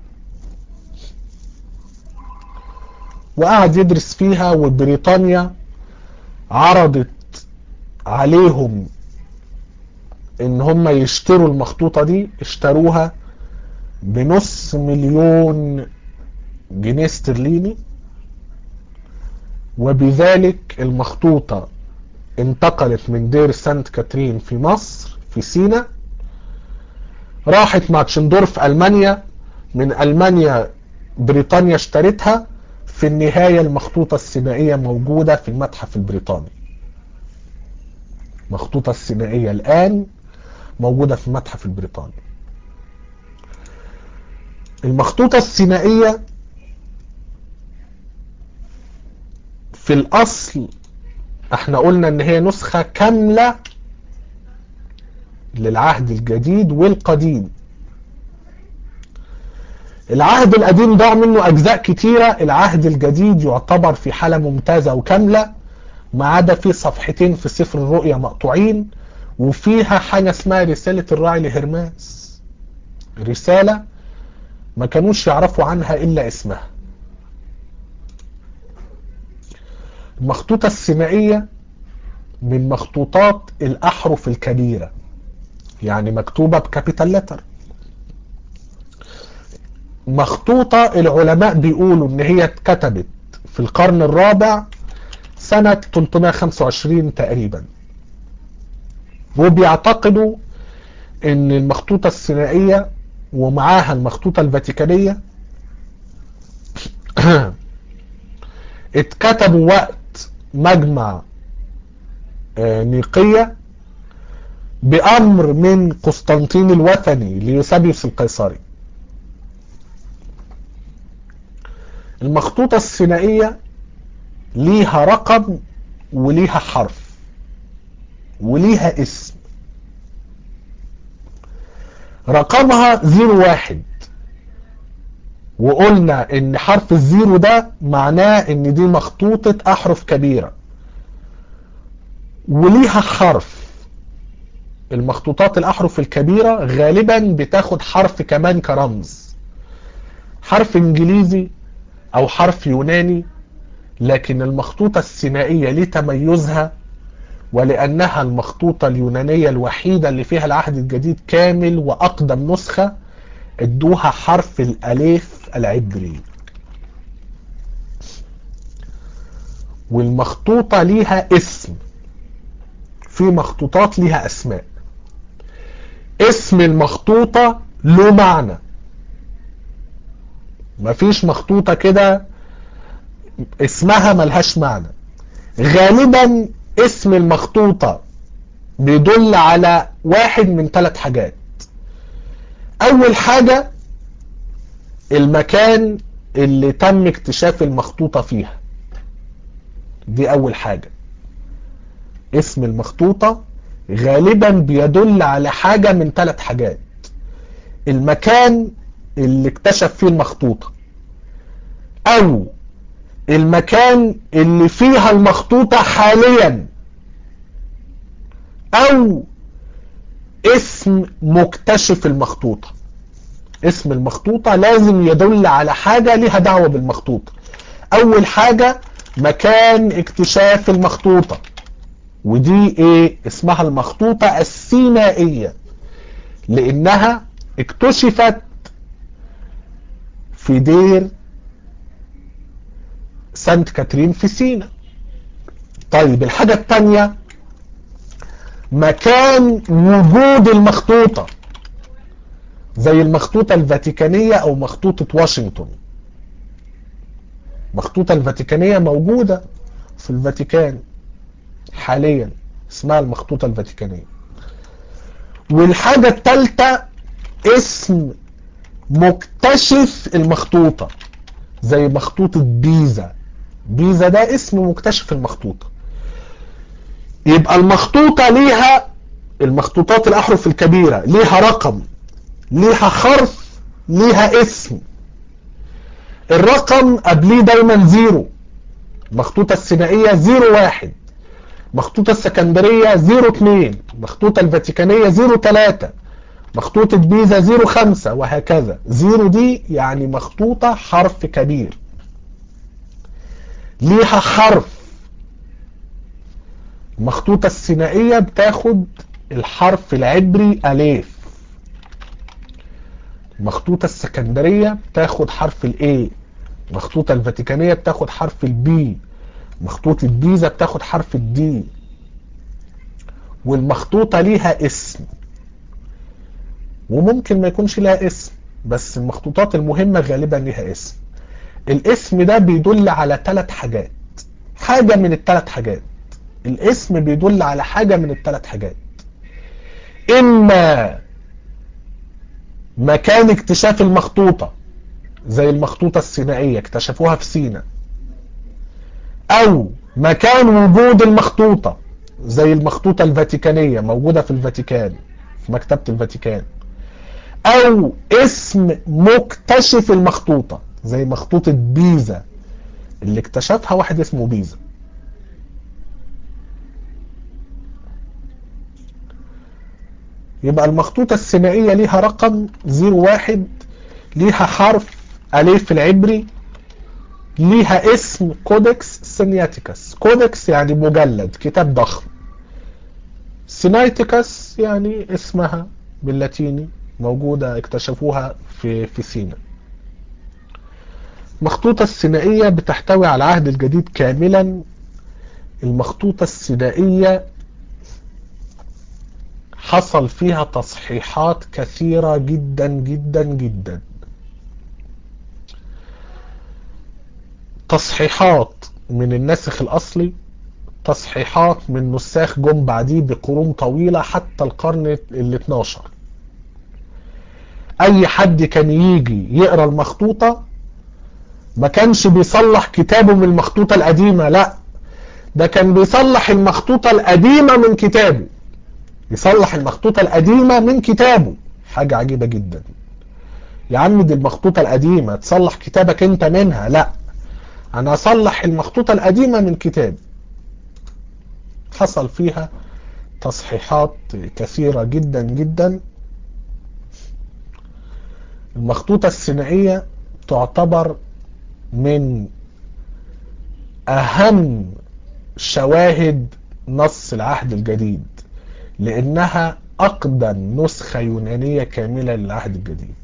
A: وقعد يدرس فيها وبريطانيا عرضت عليهم ان هم يشتروا المخطوطة دي اشتروها بنص مليون جنيه استرليني وبذلك المخطوطة انتقلت من دير سانت كاترين في مصر في سينا راحت مع تشندورف ألمانيا من ألمانيا بريطانيا اشترتها في النهاية المخطوطة السينائية موجودة في المتحف البريطاني المخطوطة السينائية الآن موجودة في المتحف البريطاني المخطوطة السينائية في الأصل احنا قلنا ان هي نسخة كاملة للعهد الجديد والقديم العهد القديم ضاع منه اجزاء كتيرة العهد الجديد يعتبر في حالة ممتازة وكاملة ما عدا في صفحتين في سفر الرؤيا مقطوعين وفيها حاجة اسمها رسالة الراعي لهرماس رسالة ما كانوش يعرفوا عنها الا اسمها المخطوطة السينائية من مخطوطات الأحرف الكبيرة يعني مكتوبة بكابيتال لتر مخطوطة العلماء بيقولوا ان هي اتكتبت في القرن الرابع سنة 325 تقريبا وبيعتقدوا ان المخطوطة السينائية ومعاها المخطوطة الفاتيكانية اتكتبوا وقت مجمع نيقية بأمر من قسطنطين الوثني ليوسابيوس القيصري المخطوطة السينائية ليها رقم وليها حرف وليها اسم رقمها زيرو واحد وقلنا ان حرف الزيرو ده معناه ان دي مخطوطة احرف كبيرة وليها حرف المخطوطات الاحرف الكبيرة غالبا بتاخد حرف كمان كرمز حرف انجليزي او حرف يوناني لكن المخطوطة السينائية لتميزها ولانها المخطوطة اليونانية الوحيدة اللي فيها العهد الجديد كامل واقدم نسخة ادوها حرف الالف العبري والمخطوطة ليها اسم في مخطوطات ليها اسماء اسم المخطوطة له معنى مفيش مخطوطة كده اسمها ملهاش معنى غالبا اسم المخطوطة بيدل على واحد من ثلاث حاجات اول حاجة المكان اللي تم اكتشاف المخطوطة فيها دي اول حاجة اسم المخطوطة غالبا بيدل على حاجة من ثلاث حاجات المكان اللي اكتشف فيه المخطوطة او المكان اللي فيها المخطوطة حاليا او اسم مكتشف المخطوطة اسم المخطوطة لازم يدل على حاجة لها دعوة بالمخطوطة اول حاجة مكان اكتشاف المخطوطة ودي ايه اسمها المخطوطة السينائية لانها اكتشفت في دير سانت كاترين في سينا طيب الحاجة التانية مكان وجود المخطوطة زي المخطوطة الفاتيكانية او مخطوطة واشنطن مخطوطة الفاتيكانية موجودة في الفاتيكان حاليا اسمها المخطوطة الفاتيكانية والحاجة الثالثة اسم مكتشف المخطوطة زي مخطوطة بيزا بيزا ده اسم مكتشف المخطوطة يبقى المخطوطة ليها المخطوطات الأحرف الكبيرة ليها رقم ليها حرف ليها اسم الرقم قبليه دايما زيرو المخطوطة السينائية زيرو واحد مخطوطة السكندرية زيرو اتنين مخطوطة الفاتيكانية زيرو تلاتة مخطوطة بيزا زيرو خمسة وهكذا زيرو دي يعني مخطوطة حرف كبير ليها حرف المخطوطة السينائية بتاخد الحرف العبري أليف المخطوطة السكندرية بتاخد حرف الاي المخطوطة الفاتيكانية بتاخد حرف البي مخطوطة بيزا بتاخد حرف الدي والمخطوطة ليها اسم وممكن ما يكونش لها اسم بس المخطوطات المهمة غالبا ليها اسم الاسم ده بيدل على ثلاث حاجات حاجة من الثلاث حاجات الاسم بيدل على حاجة من الثلاث حاجات اما مكان اكتشاف المخطوطة زي المخطوطة السينائية اكتشفوها في سينا او مكان وجود المخطوطة زي المخطوطة الفاتيكانية موجودة في الفاتيكان في مكتبة الفاتيكان او اسم مكتشف المخطوطة زي مخطوطة بيزا اللي اكتشفها واحد اسمه بيزا يبقى المخطوطة السينائية ليها رقم 01 ليها حرف أليف العبري ليها اسم كودكس سينياتيكس كودكس يعني مجلد كتاب ضخم سينايتيكس يعني اسمها باللاتيني موجودة اكتشفوها في في سينا المخطوطة السينائية بتحتوي على العهد الجديد كاملا المخطوطة السينائية حصل فيها تصحيحات كثيرة جدا جدا جدا تصحيحات من الناسخ الأصلي تصحيحات من نساخ جم بعديه بقرون طويلة حتى القرن ال 12 أي حد كان يجي يقرأ المخطوطة ما كانش بيصلح كتابه من المخطوطة القديمة لا ده كان بيصلح المخطوطة القديمة من كتابه يصلح المخطوطة القديمة من كتابه حاجة عجيبة جدا يا عم دي المخطوطة القديمة تصلح كتابك انت منها لا انا اصلح المخطوطة القديمة من كتاب حصل فيها تصحيحات كثيرة جدا جدا المخطوطة السينائية تعتبر من اهم شواهد نص العهد الجديد لانها اقدم نسخة يونانية كاملة للعهد الجديد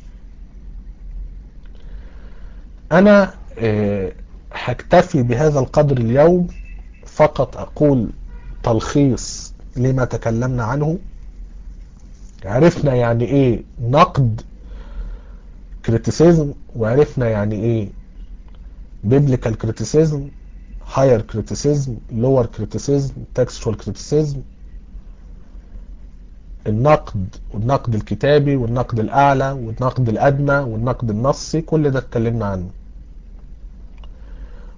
A: انا هكتفي بهذا القدر اليوم فقط اقول تلخيص لما تكلمنا عنه عرفنا يعني ايه نقد كريتيسيزم وعرفنا يعني ايه biblical criticism higher criticism lower criticism textual criticism النقد والنقد الكتابي والنقد الأعلى والنقد الأدنى والنقد النصي كل ده اتكلمنا عنه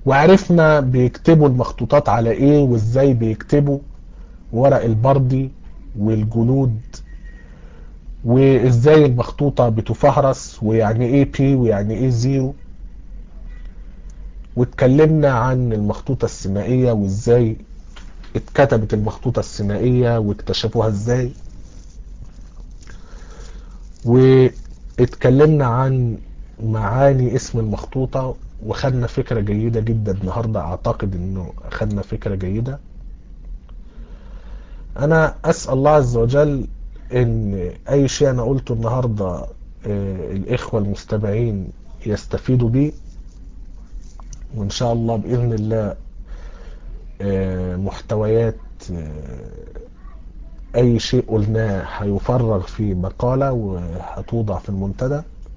A: وعرفنا بيكتبوا المخطوطات على ايه وازاي بيكتبوا ورق البردي والجلود وازاي المخطوطة بتفهرس ويعني ايه بي ويعني ايه زيرو واتكلمنا عن المخطوطة السينائية وازاي اتكتبت المخطوطة السينائية واكتشفوها ازاي واتكلمنا عن معاني اسم المخطوطة وخدنا فكرة جيدة جدا النهاردة اعتقد انه خدنا فكرة جيدة انا اسأل الله عز وجل ان اي شيء انا قلته النهاردة اه الاخوة المستمعين يستفيدوا بيه وان شاء الله باذن الله اه محتويات اه اي شيء قلناه هيفرغ في مقالة وهتوضع في المنتدى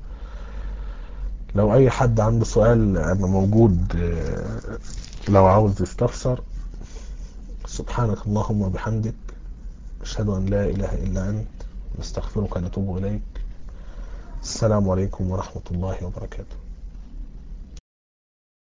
A: لو اي حد عنده سؤال انا موجود لو عاوز يستفسر سبحانك اللهم وبحمدك اشهد ان لا اله الا انت نستغفرك ونتوب اليك السلام عليكم ورحمة الله وبركاته